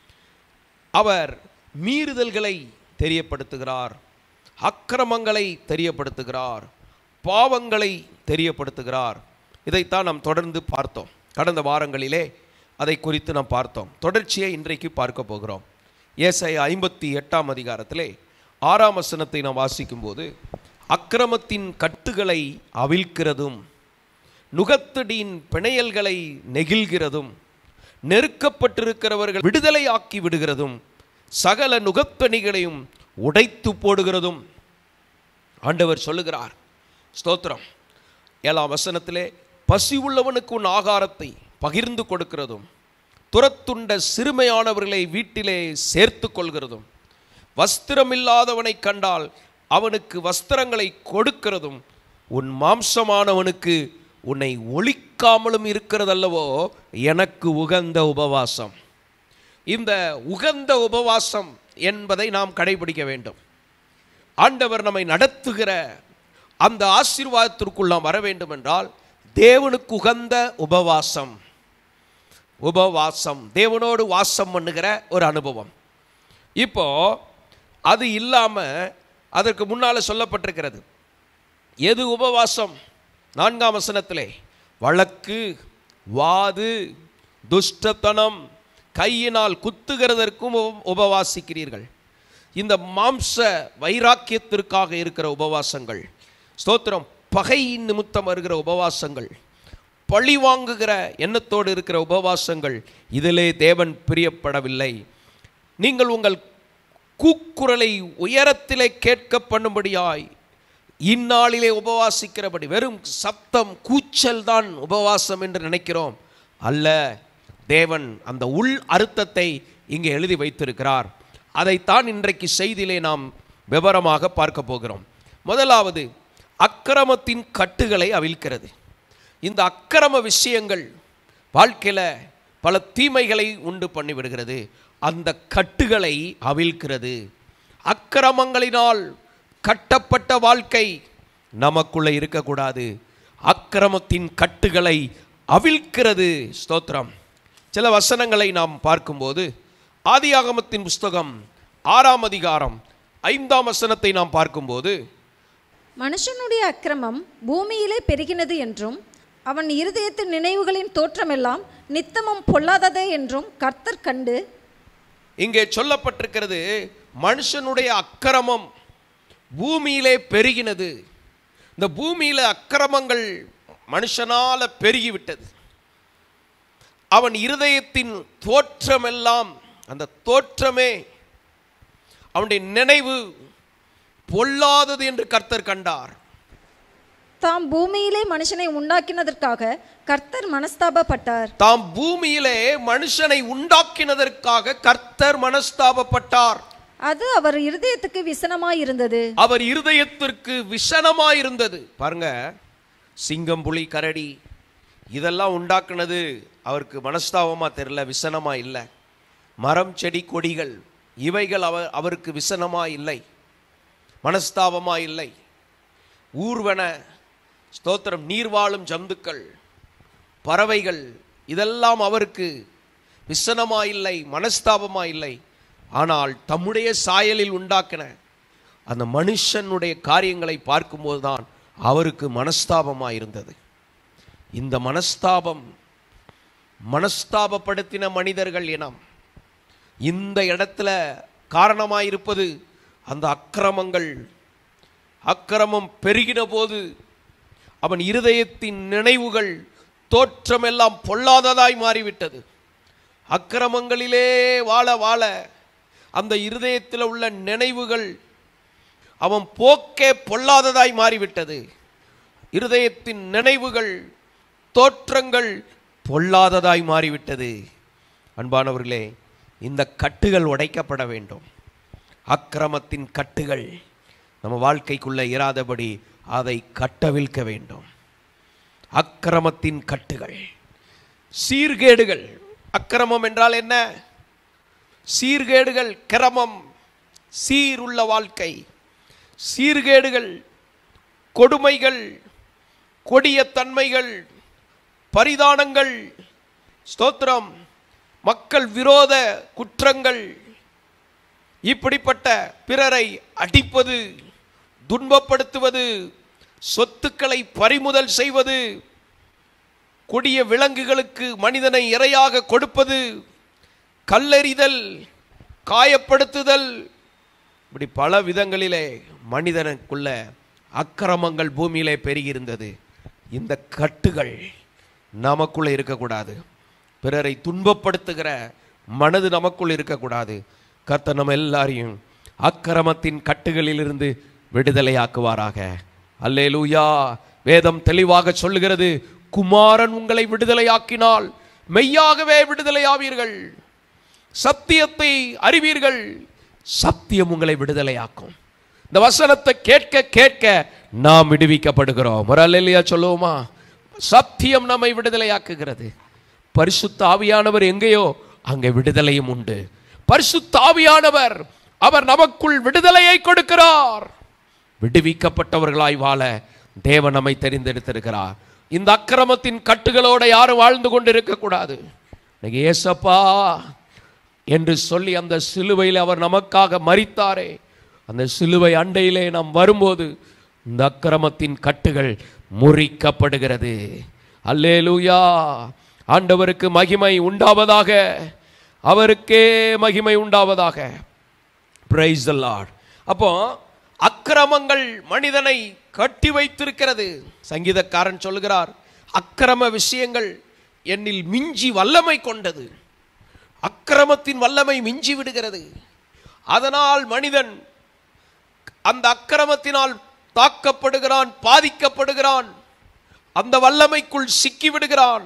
அவர் மீறுதல்களை தெரியப்படுத்துகிறார் அக்கிரமங்களை தெரியப்படுத்துகிறார் பாவங்களை தெரியப்படுத்துகிறார் இதைத்தான் நாம் தொடர்ந்து பார்த்தோம் கடந்த வாரங்களிலே அதை குறித்து நாம் பார்த்தோம் தொடர்ச்சியை இன்றைக்கு பார்க்க போகிறோம் ஏசாயா ஐம்பத்தி எட்டாம் அதிகாரத்திலே ஆறாம் வசனத்தை நாம் வாசிக்கும்போது அக்கிரமத்தின் கட்டுகளை அவிழ்க்கிறதும் நுகத்தடியின் பிணையல்களை நெகிழ்கிறதும் நெருக்கப்பட்டிருக்கிறவர்கள் விடுதலை ஆக்கி விடுகிறதும் சகல நுகத்தணிகளையும் உடைத்து போடுகிறதும் ஆண்டவர் சொல்லுகிறார் ஸ்தோத்திரம் ஏழாம் வசனத்திலே பசி உள்ளவனுக்கு உன் ஆகாரத்தை பகிர்ந்து கொடுக்கிறதும் துரத்துண்ட சிறுமையானவர்களை வீட்டிலே சேர்த்து கொள்கிறதும் வஸ்திரமில்லாதவனை கண்டால் அவனுக்கு வஸ்திரங்களை கொடுக்கிறதும் உன் மாம்சமானவனுக்கு உன்னை ஒழிக்காமலும் இருக்கிறதல்லவோ எனக்கு உகந்த உபவாசம் இந்த உகந்த உபவாசம் என்பதை நாம் கடைபிடிக்க வேண்டும் ஆண்டவர் நம்மை நடத்துகிற அந்த ஆசீர்வாதத்திற்குள் நாம் வர வேண்டும் என்றால் தேவனுக்கு உகந்த உபவாசம் உபவாசம் தேவனோடு வாசம் பண்ணுகிற ஒரு அனுபவம் இப்போ அது இல்லாமல் அதற்கு முன்னால் சொல்லப்பட்டிருக்கிறது எது உபவாசம் நான்காம் வசனத்திலே வழக்கு வாது துஷ்டத்தனம் கையினால் குத்துகிறதற்கும் உப- உபவாசிக்கிறீர்கள் இந்த மாம்ச வைராக்கியத்திற்காக இருக்கிற உபவாசங்கள் ஸ்தோத்திரம் பகை நிமித்தம் வருகிற உபவாசங்கள் பழி வாங்குகிற எண்ணத்தோடு இருக்கிற உபவாசங்கள் இதிலே தேவன் பிரியப்படவில்லை நீங்கள் உங்கள் கூக்குரலை உயரத்திலே கேட்க பண்ணும்படியாய் இந்நாளிலே உபவாசிக்கிறபடி வெறும் சத்தம் கூச்சல் தான் உபவாசம் என்று நினைக்கிறோம் அல்ல தேவன் அந்த உள் அர்த்தத்தை இங்கே எழுதி வைத்திருக்கிறார் அதைத்தான் இன்றைக்கு செய்தியிலே நாம் விவரமாக பார்க்க போகிறோம் முதலாவது அக்கிரமத்தின் கட்டுகளை அவிழ்க்கிறது இந்த அக்கிரம விஷயங்கள் வாழ்க்கையில் பல தீமைகளை உண்டு பண்ணிவிடுகிறது அந்த கட்டுகளை அவிழ்க்கிறது அக்கிரமங்களினால் கட்டப்பட்ட வாழ்க்கை நமக்குள்ளே இருக்கக்கூடாது அக்கிரமத்தின் கட்டுகளை அவிழ்க்கிறது ஸ்தோத்திரம் சில வசனங்களை நாம் பார்க்கும்போது ஆதியாகமத்தின் புஸ்தகம் ஆறாம் அதிகாரம் ஐந்தாம் வசனத்தை நாம் பார்க்கும்போது மனுஷனுடைய அக்கிரமம் பூமியிலே பெருகினது என்றும் அவன் இருதயத்தின் நினைவுகளின் தோற்றமெல்லாம் நித்தமும் பொல்லாததே என்றும் கர்த்தர் கண்டு இங்கே சொல்லப்பட்டிருக்கிறது மனுஷனுடைய அக்கிரமம் பூமியிலே பெருகினது இந்த பூமியில அக்கிரமங்கள் மனுஷனால பெருகிவிட்டது அவன் இருதயத்தின் தோற்றமெல்லாம் அந்த தோற்றமே அவனுடைய நினைவு பொல்லாதது என்று கர்த்தர் கண்டார் தாம் பூமியிலே மனுஷனை உண்டாக்கினதற்காக கர்த்தர் மனஸ்தாபப்பட்டார் தாம் பூமியிலே மனுஷனை உண்டாக்கினதற்காக கர்த்தர் மனஸ்தாபப்பட்டார் அது அவர் இருதயத்துக்கு விசனமாய் இருந்தது அவர் இருதயத்திற்கு விஷனமாயிருந்தது பாருங்க சிங்கம் புலி கரடி இதெல்லாம் உண்டாக்குனது அவருக்கு மனஸ்தாபமா தெரியல விசனமா இல்லை மரம் செடி கொடிகள் இவைகள் அவர் அவருக்கு விசனமா இல்லை மனஸ்தாபமா இல்லை ஊர்வன ஸ்தோத்திரம் நீர்வாழும் ஜந்துக்கள் பறவைகள் இதெல்லாம் அவருக்கு விசனமா இல்லை மனஸ்தாபமா இல்லை ஆனால் தம்முடைய சாயலில் உண்டாக்கின அந்த மனுஷனுடைய காரியங்களை பார்க்கும்போது தான் அவருக்கு மனஸ்தாபமா இருந்தது இந்த மனஸ்தாபம் மனஸ்தாபப்படுத்தின மனிதர்கள் இனம் இந்த இடத்துல காரணமாயிருப்பது அந்த அக்கிரமங்கள் அக்கிரமம் பெருகின போது அவன் இருதயத்தின் நினைவுகள் தோற்றமெல்லாம் பொல்லாததாய் மாறிவிட்டது அக்கிரமங்களிலே வாழ வாழ அந்த இருதயத்தில் உள்ள நினைவுகள் அவன் போக்கே பொல்லாததாய் மாறிவிட்டது இருதயத்தின் நினைவுகள் தோற்றங்கள் பொல்லாததாய் மாறிவிட்டது அன்பானவர்களே இந்த கட்டுகள் உடைக்கப்பட வேண்டும் அக்கிரமத்தின் கட்டுகள் நம்ம வாழ்க்கைக்குள்ள இராதபடி அதை கட்டவிழ்க்க வேண்டும் அக்கிரமத்தின் கட்டுகள் சீர்கேடுகள் அக்கிரமம் என்றால் என்ன சீர்கேடுகள் கிரமம் சீருள்ள வாழ்க்கை சீர்கேடுகள் கொடுமைகள் கொடிய தன்மைகள் பரிதானங்கள் ஸ்தோத்திரம் மக்கள் விரோத குற்றங்கள் இப்படிப்பட்ட பிறரை அடிப்பது துன்பப்படுத்துவது சொத்துக்களை பறிமுதல் செய்வது கொடிய விலங்குகளுக்கு மனிதனை இரையாக கொடுப்பது கல்லெறிதல் காயப்படுத்துதல் இப்படி பல விதங்களிலே மனிதனுக்குள்ள அக்கிரமங்கள் பூமியிலே பெருகியிருந்தது இந்த கட்டுகள் நமக்குள்ள இருக்கக்கூடாது பிறரை துன்பப்படுத்துகிற மனது நமக்குள் இருக்கக்கூடாது கர்த்தர் நம்ம எல்லாரையும் அக்கிரமத்தின் கட்டுகளிலிருந்து விடுதலையாக்குவாராக அல்லேலூயா வேதம் தெளிவாக சொல்லுகிறது குமாரன் உங்களை விடுதலையாக்கினால் மெய்யாகவே விடுதலையாவீர்கள் சத்தியத்தை அறிவீர்கள் சத்தியம் உங்களை விடுதலையாக்கும் இந்த வசனத்தை கேட்க கேட்க நாம் விடுவிக்கப்படுகிறோம் ஒரு அல்லையா சொல்லுவோமா சத்தியம் நம்மை விடுதலையாக்குகிறது பரிசுத்த ஆவியானவர் எங்கேயோ அங்கே விடுதலையும் உண்டு பரிசுத்த ஆவியானவர் அவர் நமக்குள் விடுதலையை கொடுக்கிறார் விடுவிக்கப்பட்டவர்களாய் வாழ தேவன் நம்மை தெரிந்தெடுத்திருக்கிறார் இந்த அக்கிரமத்தின் கட்டுகளோட யாரும் வாழ்ந்து கொண்டிருக்க கூடாது இன்னைக்கு ஏசப்பா என்று சொல்லி அந்த சிலுவையில் அவர் நமக்காக மரித்தாரே அந்த சிலுவை அண்டையிலே நாம் வரும்போது இந்த அக்கிரமத்தின் கட்டுகள் முறிக்கப்படுகிறது அல்லேலூயா ஆண்டவருக்கு மகிமை உண்டாவதாக அவருக்கே மகிமை உண்டாவதாக பிரைஸ் த லார்ட் அப்போ அக்கிரமங்கள் மனிதனை கட்டி வைத்திருக்கிறது சங்கீதக்காரன் சொல்லுகிறார் அக்கிரம விஷயங்கள் என்னில் மிஞ்சி வல்லமை கொண்டது அக்கிரமத்தின் வல்லமை மிஞ்சி விடுகிறது அதனால் மனிதன் அந்த அக்கிரமத்தினால் தாக்கப்படுகிறான் பாதிக்கப்படுகிறான் அந்த வல்லமைக்குள் சிக்கி விடுகிறான்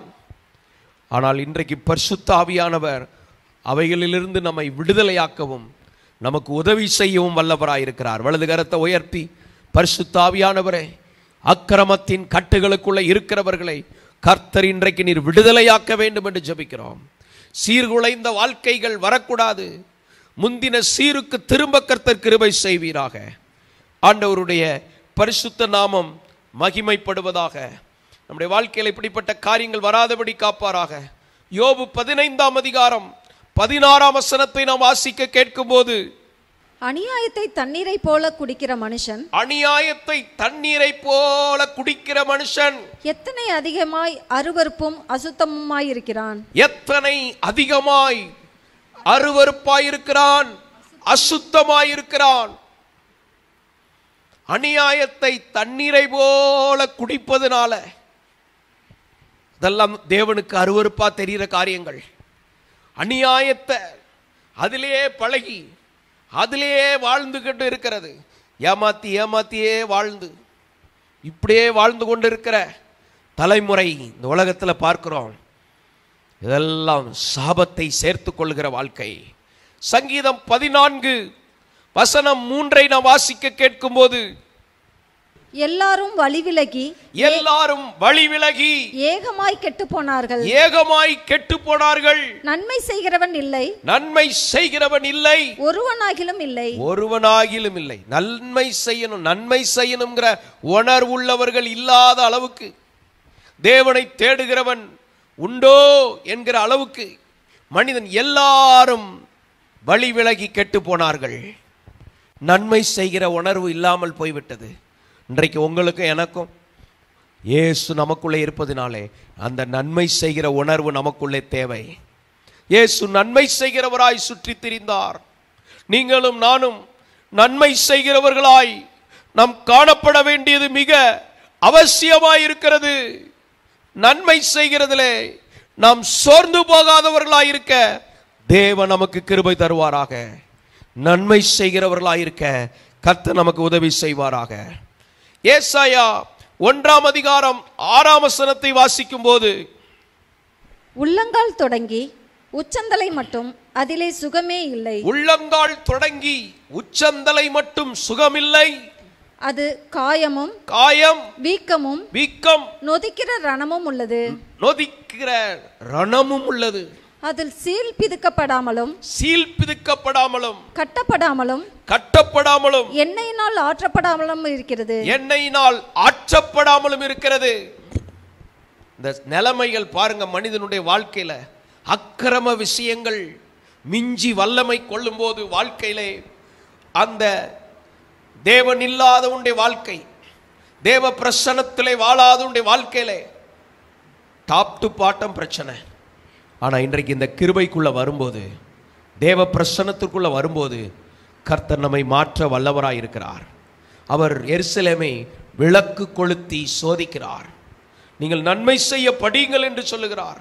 ஆனால் இன்றைக்கு பரிசுத்த ஆவியானவர் அவைகளிலிருந்து நம்மை விடுதலையாக்கவும் நமக்கு உதவி செய்யவும் வல்லவராயிருக்கிறார் வலது கரத்தை உயர்த்தி பரிசுத்த ஆவியானவரே அக்கிரமத்தின் கட்டுகளுக்குள்ள இருக்கிறவர்களை கர்த்தர் இன்றைக்கு நீர் விடுதலையாக்க வேண்டும் என்று ஜெபிக்கிறோம் சீர்குலைந்த வாழ்க்கைகள் வரக்கூடாது முந்தின சீருக்கு திரும்ப கர்த்தர் கிருபை செய்வீராக ஆண்டவருடைய பரிசுத்த நாமம் மகிமைப்படுவதாக நம்முடைய வாழ்க்கையில் இப்படிப்பட்ட காரியங்கள் வராதபடி காப்பாராக யோபு பதினைந்தாம் அதிகாரம் பதினாறாம் வசனத்தை நாம் வாசிக்க கேட்கும்போது அநியாயத்தை தண்ணீரை போல குடிக்கிற மனுஷன் அநியாயத்தை தண்ணீரை போல குடிக்கிற மனுஷன் எத்தனை அதிகமாய் அருவருப்பும் அசுத்தமுமாய் இருக்கிறான் எத்தனை அதிகமாய் அருவருப்பாயிருக்கிறான் அசுத்தமாயிருக்கிறான் அநியாயத்தை தண்ணீரை போல குடிப்பதனால இதெல்லாம் தேவனுக்கு அருவருப்பா தெரிகிற காரியங்கள் அநியாயத்தை அதிலேயே பழகி அதிலேயே வாழ்ந்துகிட்டு இருக்கிறது ஏமாத்தி ஏமாத்தியே வாழ்ந்து இப்படியே வாழ்ந்து கொண்டு இருக்கிற தலைமுறை இந்த உலகத்தில் பார்க்கிறோம் இதெல்லாம் சாபத்தை சேர்த்து கொள்கிற வாழ்க்கை சங்கீதம் பதினான்கு வசனம் மூன்றை நாம் வாசிக்க கேட்கும்போது எல்லாரும் வழிவிலகி எல்லாரும் வழி விலகி ஏகமாய் கெட்டு போனார்கள் ஏகமாய் கெட்டு போனார்கள் நன்மை செய்கிறவன் இல்லை நன்மை செய்கிறவன் இல்லை ஒருவனாகிலும் இல்லை ஒருவனாகிலும் இல்லை நன்மை செய்யணும் நன்மை செய்யணுங்கிற உணர்வுள்ளவர்கள் இல்லாத அளவுக்கு தேவனை தேடுகிறவன் உண்டோ என்கிற அளவுக்கு மனிதன் எல்லாரும் வழி விலகி கெட்டு போனார்கள் நன்மை செய்கிற உணர்வு இல்லாமல் போய்விட்டது இன்றைக்கு உங்களுக்கும் எனக்கும் இயேசு நமக்குள்ளே இருப்பதினாலே அந்த நன்மை செய்கிற உணர்வு நமக்குள்ளே தேவை இயேசு நன்மை செய்கிறவராய் சுற்றி திரிந்தார் நீங்களும் நானும் நன்மை செய்கிறவர்களாய் நாம் காணப்பட வேண்டியது மிக அவசியமாய் இருக்கிறது நன்மை செய்கிறதிலே நாம் சோர்ந்து போகாதவர்களாய் இருக்க தேவன் நமக்கு கிருபை தருவாராக நன்மை செய்கிறவர்களாய் இருக்க கர்த்தர் நமக்கு உதவி செய்வாராக ஏசாயா ஒன்றாம் அதிகாரம் ஆறாம் வசனத்தை வாசிக்கும் போது உள்ளங்கால் தொடங்கி உச்சந்தலை மட்டும் அதிலே சுகமே இல்லை உள்ளங்கால் தொடங்கி உச்சந்தலை மட்டும் சுகமில்லை அது காயமும் காயம் வீக்கமும் வீக்கம் நொதிக்கிற ரணமும் உள்ளது நொதிக்கிற ரணமும் உள்ளது அதில் சீல் பிதுக்கப்படாமலும் சீல் பிதுக்கப்படாமலும் கட்டப்படாமலும் கட்டப்படாமலும் எண்ணெயினால் ஆற்றப்படாமலும் இருக்கிறது எண்ணெயினால் ஆற்றப்படாமலும் இருக்கிறது இந்த நிலைமைகள் பாருங்க மனிதனுடைய வாழ்க்கையில அக்கிரம விஷயங்கள் மிஞ்சி வல்லமை கொள்ளும்போது வாழ்க்கையிலே அந்த தேவன் இல்லாத உன்னுடைய வாழ்க்கை தேவ பிரசனத்திலே வாழாத உன்னுடைய வாழ்க்கையிலே டாப் டு பாட்டம் பிரச்சனை ஆனா இன்றைக்கு இந்த கிருபைக்குள்ள வரும்போது தேவ பிரசன்னத்திற்குள்ள வரும்போது கர்த்தர் நம்மை மாற்ற வல்லவராய் இருக்கிறார் அவர் எருசலேமை விளக்கு கொளுத்தி சோதிக்கிறார் நீங்கள் நன்மை செய்ய படியுங்கள் என்று சொல்லுகிறார்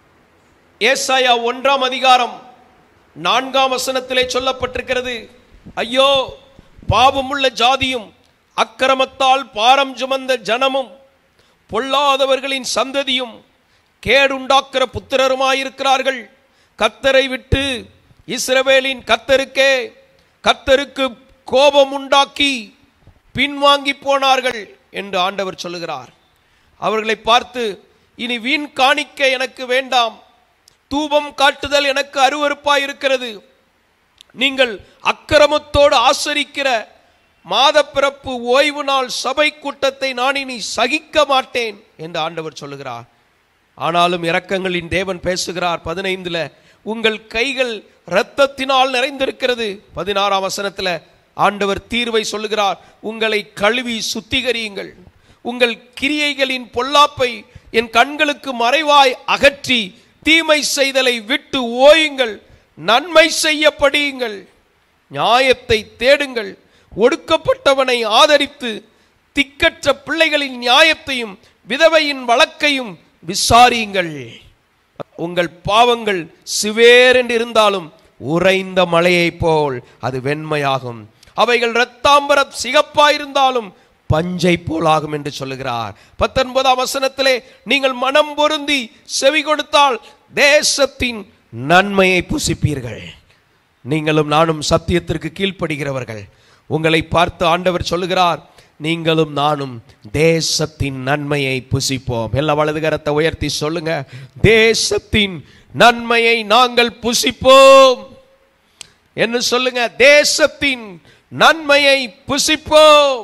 ஏசாயா ஒன்றாம் அதிகாரம் நான்காம் வசனத்திலே சொல்லப்பட்டிருக்கிறது ஐயோ பாவமுள்ள ஜாதியும் அக்கிரமத்தால் பாரம் சுமந்த ஜனமும் பொல்லாதவர்களின் சந்ததியும் கேடுண்டாக்கிற புத்திரருமாயிருக்கிறார்கள் கத்தரை விட்டு இஸ்ரவேலின் கத்தருக்கே கத்தருக்கு கோபம் உண்டாக்கி பின்வாங்கி போனார்கள் என்று ஆண்டவர் சொல்லுகிறார் அவர்களை பார்த்து இனி வீண் காணிக்க எனக்கு வேண்டாம் தூபம் காட்டுதல் எனக்கு அருவருப்பாய் இருக்கிறது நீங்கள் அக்கிரமத்தோடு ஆசரிக்கிற மாதப்பிறப்பு ஓய்வு நாள் சபை கூட்டத்தை நான் இனி சகிக்க மாட்டேன் என்று ஆண்டவர் சொல்லுகிறார் ஆனாலும் இரக்கங்களின் தேவன் பேசுகிறார் பதினைந்துல உங்கள் கைகள் இரத்தத்தினால் நிறைந்திருக்கிறது பதினாறாம் வசனத்துல ஆண்டவர் தீர்வை சொல்லுகிறார் உங்களை கழுவி சுத்திகரியுங்கள் உங்கள் கிரியைகளின் பொல்லாப்பை என் கண்களுக்கு மறைவாய் அகற்றி தீமை செய்தலை விட்டு ஓயுங்கள் நன்மை செய்ய படியுங்கள் நியாயத்தை தேடுங்கள் ஒடுக்கப்பட்டவனை ஆதரித்து திக்கற்ற பிள்ளைகளின் நியாயத்தையும் விதவையின் வழக்கையும் விசாரியுங்கள் உங்கள் பாவங்கள் சிவேரென்று இருந்தாலும் உறைந்த மலையைப் போல் அது வெண்மையாகும் அவைகள் இரத்தாம்பர சிகப்பாயிருந்தாலும் பஞ்சை போலாகும் என்று சொல்லுகிறார் பத்தொன்பதாம் வசனத்திலே நீங்கள் மனம் பொருந்தி செவி கொடுத்தால் தேசத்தின் நன்மையை புசிப்பீர்கள் நீங்களும் நானும் சத்தியத்திற்கு கீழ்ப்படுகிறவர்கள் உங்களை பார்த்து ஆண்டவர் சொல்லுகிறார் நீங்களும் நானும் தேசத்தின் நன்மையை புசிப்போம் எல்லா வலது கரத்தை உயர்த்தி சொல்லுங்க தேசத்தின் நன்மையை நாங்கள் புசிப்போம் என்று சொல்லுங்க தேசத்தின் நன்மையை புசிப்போம்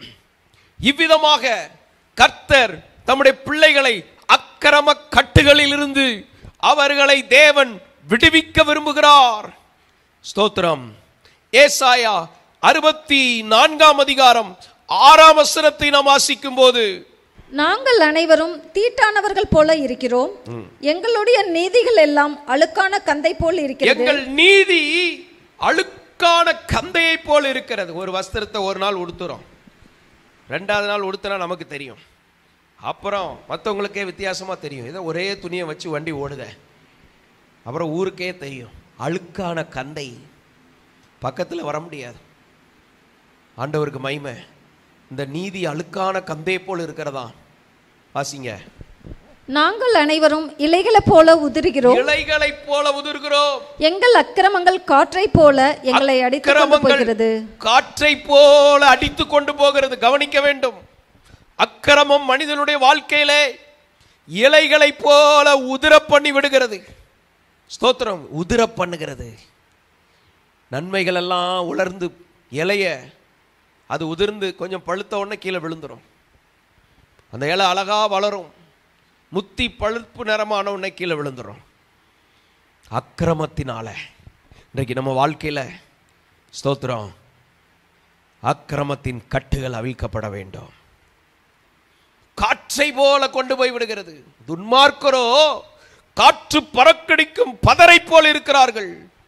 இவ்விதமாக கர்த்தர் தம்முடைய பிள்ளைகளை அக்கிரம கட்டுகளில் இருந்து அவர்களை தேவன் விடுவிக்க விரும்புகிறார் ஸ்தோத்திரம் ஏசாயா அறுபத்தி நான்காம் அதிகாரம் ஆறாம் வசனத்தை நாம் வாசிக்கும் போது நாங்கள் அனைவரும் தீட்டானவர்கள் போல இருக்கிறோம் எங்களுடைய நீதிகள் எல்லாம் அழுக்கான கந்தை போல் இருக்கிறது எங்கள் நீதி அழுக்கான கந்தையை போல் இருக்கிறது ஒரு வஸ்திரத்தை ஒரு நாள் உடுத்துறோம் ரெண்டாவது நாள் உடுத்தினா நமக்கு தெரியும் அப்புறம் மற்றவங்களுக்கே வித்தியாசமா தெரியும் ஏதோ ஒரே துணியை வச்சு வண்டி ஓடுத அப்புறம் ஊருக்கே தெரியும் அழுக்கான கந்தை பக்கத்தில் வர முடியாது ஆண்டவருக்கு மகிமை இந்த நீதி அழுக்கான கந்தை போல் இருக்கிறதா வாசிங்க நாங்கள் அனைவரும் இலைகளைப் போல உதிர்கிறோம் இலைகளைப் போல உதிர்கிறோம் எங்கள் அக்கிரமங்கள் காற்றைப் போல எங்களை அடித்துக் கொண்டு அக்கிரமங்கள் போகிறது காற்றை போல அடித்து கொண்டு போகிறது கவனிக்க வேண்டும் அக்கிரமம் மனிதனுடைய வாழ்க்கையிலே இலைகளை போல உதிர பண்ணி விடுகிறது ஸ்தோத்திரம் உதிர பண்ணுகிறது நன்மைகள் எல்லாம் உலர்ந்து இலைய அது உதிர்ந்து கொஞ்சம் பழுத்த உடனே கீழே விழுந்துரும் அந்த இலை அழகா வளரும் முத்தி பழுப்பு நிறமான உடனே கீழே விழுந்துரும் அக்கிரமத்தினால இன்றைக்கு நம்ம வாழ்க்கையில ஸ்தோத்திரம் அக்கிரமத்தின் கட்டுகள் அவிழ்க்கப்பட வேண்டும் காற்றை போல கொண்டு போய் விடுகிறது துன்மார்க்கரோ காற்று பறக்கடிக்கும் பதரை போல் இருக்கிறார்கள்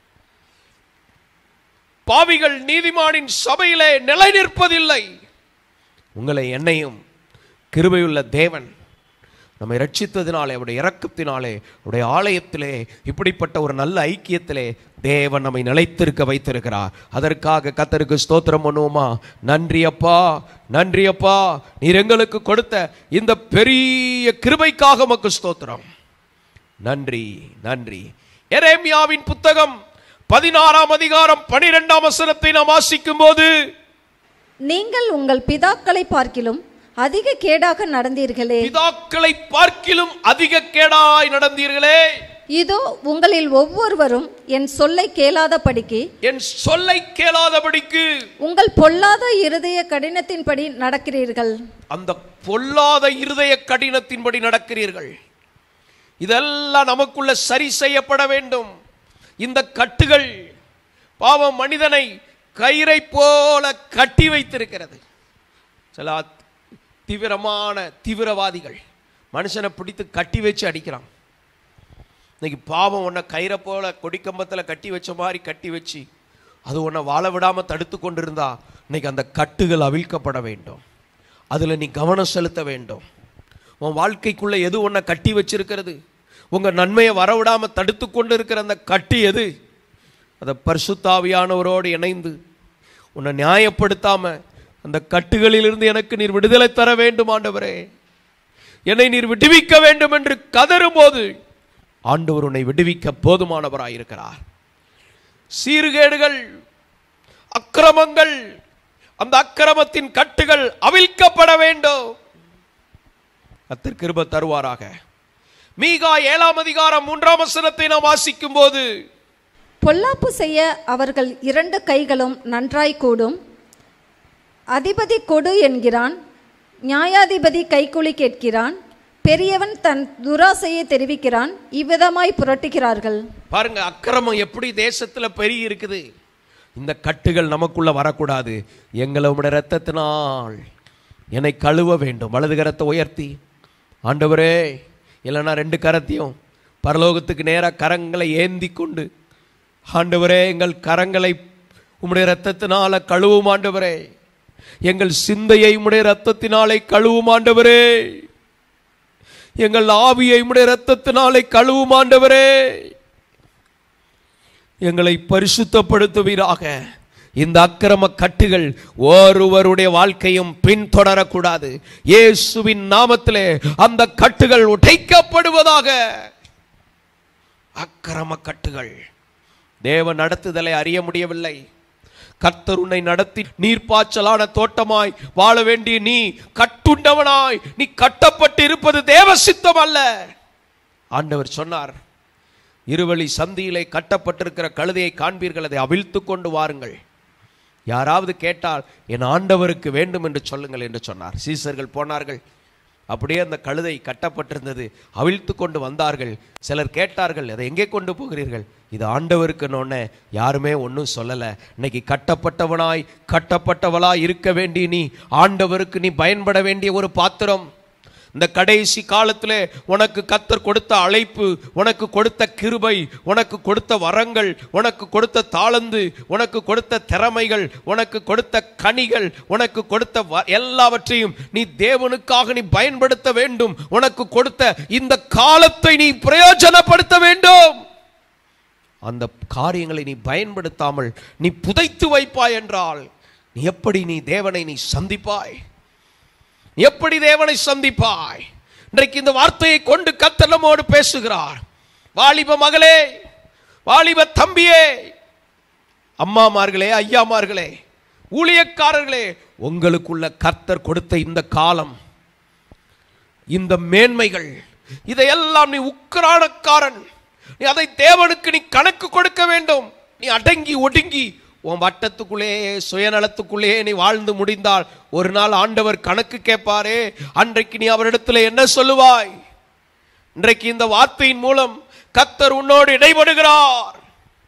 பாவிகள் நீதிமானின் சபையிலே நிலை நிற்பதில்லை உங்களை என்னையும் கிருபையுள்ள தேவன் நம்மை ரட்சித்ததினாலே அவருடைய இரக்கத்தினாலே அவருடைய ஆலயத்திலே இப்படிப்பட்ட ஒரு நல்ல ஐக்கியத்திலே தேவன் நம்மை நிலைத்திருக்க வைத்திருக்கிறார் அதற்காக கத்தருக்கு ஸ்தோத்திரம் பண்ணுவோமா நன்றி அப்பா நன்றி அப்பா நீர் எங்களுக்கு கொடுத்த இந்த பெரிய கிருபைக்காக மக்கு ஸ்தோத்திரம் நன்றி நன்றி எரேமியாவின் புத்தகம் பதினாறாம் அதிகாரம் பனிரெண்டாம் வசனத்தை நாம் வாசிக்கும் போது நீங்கள் உங்கள் பிதாக்களை பார்க்கிலும் அதிக கேடாக நடந்தீர்களே பிதாக்களை பார்க்கிலும் அதிக கேடாய் நடந்தீர்களே இதோ உங்களில் ஒவ்வொருவரும் என் சொல்லை கேளாதபடிக்கு என் சொல்லை கேளாதபடிக்கு உங்கள் பொல்லாத இருதய கடினத்தின்படி நடக்கிறீர்கள் அந்த பொல்லாத இருதய கடினத்தின்படி நடக்கிறீர்கள் இதெல்லாம் நமக்குள்ள சரி செய்யப்பட வேண்டும் இந்த கட்டுகள் பாவம் மனிதனை கயிறை போல கட்டி வைத்திருக்கிறது சில தீவிரமான தீவிரவாதிகள் மனுஷனை பிடித்து கட்டி வச்சு அடிக்கிறான் இன்னைக்கு பாவம் உன்னை கயிறை போல கொடிக்கம்பத்தில் கட்டி வச்ச மாதிரி கட்டி வச்சு அது உன்னை வாழ விடாம தடுத்து கொண்டிருந்தா இன்னைக்கு அந்த கட்டுகள் அவிழ்க்கப்பட வேண்டும் அதுல நீ கவனம் செலுத்த வேண்டும் உன் வாழ்க்கைக்குள்ள எது உன்னை கட்டி வச்சிருக்கிறது உங்க நன்மையை வரவிடாம தடுத்து கொண்டு இருக்கிற அந்த கட்டி எது அதை பரிசுத்தாவியானவரோடு இணைந்து உன்னை நியாயப்படுத்தாம அந்த கட்டுகளிலிருந்து எனக்கு நீர் விடுதலை தர வேண்டும் ஆண்டவரே என்னை நீர் விடுவிக்க வேண்டும் என்று கதறும்போது ஆண்டவர் உன்னை விடுவிக்க போதுமானவராயிருக்கிறார் சீர்கேடுகள் அக்கிரமங்கள் அந்த அக்கிரமத்தின் கட்டுகள் அவிழ்க்கப்பட வேண்டும் கத்தர் கிருப தருவாராக மீகா ஏழாம் அதிகாரம் மூன்றாம் வசனத்தை நாம் வாசிக்கும் போது பொல்லாப்பு செய்ய அவர்கள் இரண்டு கைகளும் நன்றாய் கூடும் அதிபதி கொடு என்கிறான் நியாயாதிபதி கைக்கூலி கேட்கிறான் பெரியவன் தன் துராசையை தெரிவிக்கிறான் இவ்விதமாய் புரட்டுகிறார்கள் பாருங்க அக்கிரமம் எப்படி தேசத்துல பெருகி இருக்குது இந்த கட்டுகள் நமக்குள்ள வரக்கூடாது எங்களை உம்முடைய இரத்தத்தினால் என்னை கழுவ வேண்டும் வலது கரத்தை உயர்த்தி ஆண்டவரே இல்லைன்னா ரெண்டு கரத்தையும் பரலோகத்துக்கு நேராக கரங்களை ஏந்தி கொண்டு ஆண்டவரே எங்கள் கரங்களை உம்முடைய இரத்தத்தினால கழுவும் ஆண்டவரே எங்கள் சிந்தையை உம்முடைய இரத்தத்தினாலே கழுவும் ஆண்டவரே எங்கள் ஆவியை உம்முடைய இரத்தத்தினாலே கழுவும் ஆண்டவரே எங்களை பரிசுத்தப்படுத்துவீராக இந்த அக்கிரம கட்டுகள் ஒருவருடைய வாழ்க்கையும் பின்தொடரக்கூடாது இயேசுவின் நாமத்திலே அந்த கட்டுகள் உடைக்கப்படுவதாக அக்கிரம கட்டுகள் தேவ நடத்துதலை அறிய முடியவில்லை கர்த்தர் உன்னை நடத்தி நீர்ப்பாய்ச்சலான தோட்டமாய் வாழ வேண்டிய நீ கட்டுண்டவனாய் நீ கட்டப்பட்டு இருப்பது தேவ சித்தம் அல்ல ஆண்டவர் சொன்னார் இருவழி சந்தியிலே கட்டப்பட்டிருக்கிற கழுதையை காண்பீர்கள் அதை அவிழ்த்து கொண்டு வாருங்கள் யாராவது கேட்டால் என் ஆண்டவருக்கு வேண்டும் என்று சொல்லுங்கள் என்று சொன்னார் சீசர்கள் போனார்கள் அப்படியே அந்த கழுதை கட்டப்பட்டிருந்தது அவிழ்த்து கொண்டு வந்தார்கள் சிலர் கேட்டார்கள் அதை எங்கே கொண்டு போகிறீர்கள் இது ஆண்டவருக்குன்னு யாருமே ஒன்றும் சொல்லலை இன்னைக்கு கட்டப்பட்டவனாய் கட்டப்பட்டவளாய் இருக்க வேண்டிய நீ ஆண்டவருக்கு நீ பயன்பட வேண்டிய ஒரு பாத்திரம் இந்த கடைசி காலத்திலே உனக்கு கத்தர் கொடுத்த அழைப்பு உனக்கு கொடுத்த கிருபை உனக்கு கொடுத்த வரங்கள் உனக்கு கொடுத்த தாளந்து உனக்கு கொடுத்த திறமைகள் உனக்கு கொடுத்த கனிகள் உனக்கு கொடுத்த வ- எல்லாவற்றையும் நீ தேவனுக்காக நீ பயன்படுத்த வேண்டும் உனக்கு கொடுத்த இந்த காலத்தை நீ பிரயோஜனப்படுத்த வேண்டும் அந்த காரியங்களை நீ பயன்படுத்தாமல் நீ புதைத்து வைப்பாய் என்றால் நீ எப்படி நீ தேவனை நீ சந்திப்பாய் எப்படி தேவனை சந்திப்பாய் இன்றைக்கு இந்த வார்த்தையை கொண்டு கர்த்தர் நம்மோடு பேசுகிறார் வாலிப மகளே வாலிப தம்பியே அம்மாமார்களே ஐயாமார்களே ஊழியக்காரர்களே உங்களுக்குள்ள கர்த்தர் கொடுத்த இந்த காலம் இந்த மேன்மைகள் இதையெல்லாம் நீ உக்கரானக்காரன் நீ அதை தேவனுக்கு நீ கணக்கு கொடுக்க வேண்டும் நீ அடங்கி ஒடுங்கி உன் வட்டத்துக்குள்ளே சுயநலத்துக்குள்ளே நீ வாழ்ந்து முடிந்தால் ஒரு நாள் ஆண்டவர் கணக்கு கேட்பாரே அன்றைக்கு நீ அவரிடத்துல என்ன சொல்லுவாய் இன்றைக்கு இந்த வார்த்தையின் மூலம் கத்தர் உன்னோடு இடைபடுகிறார்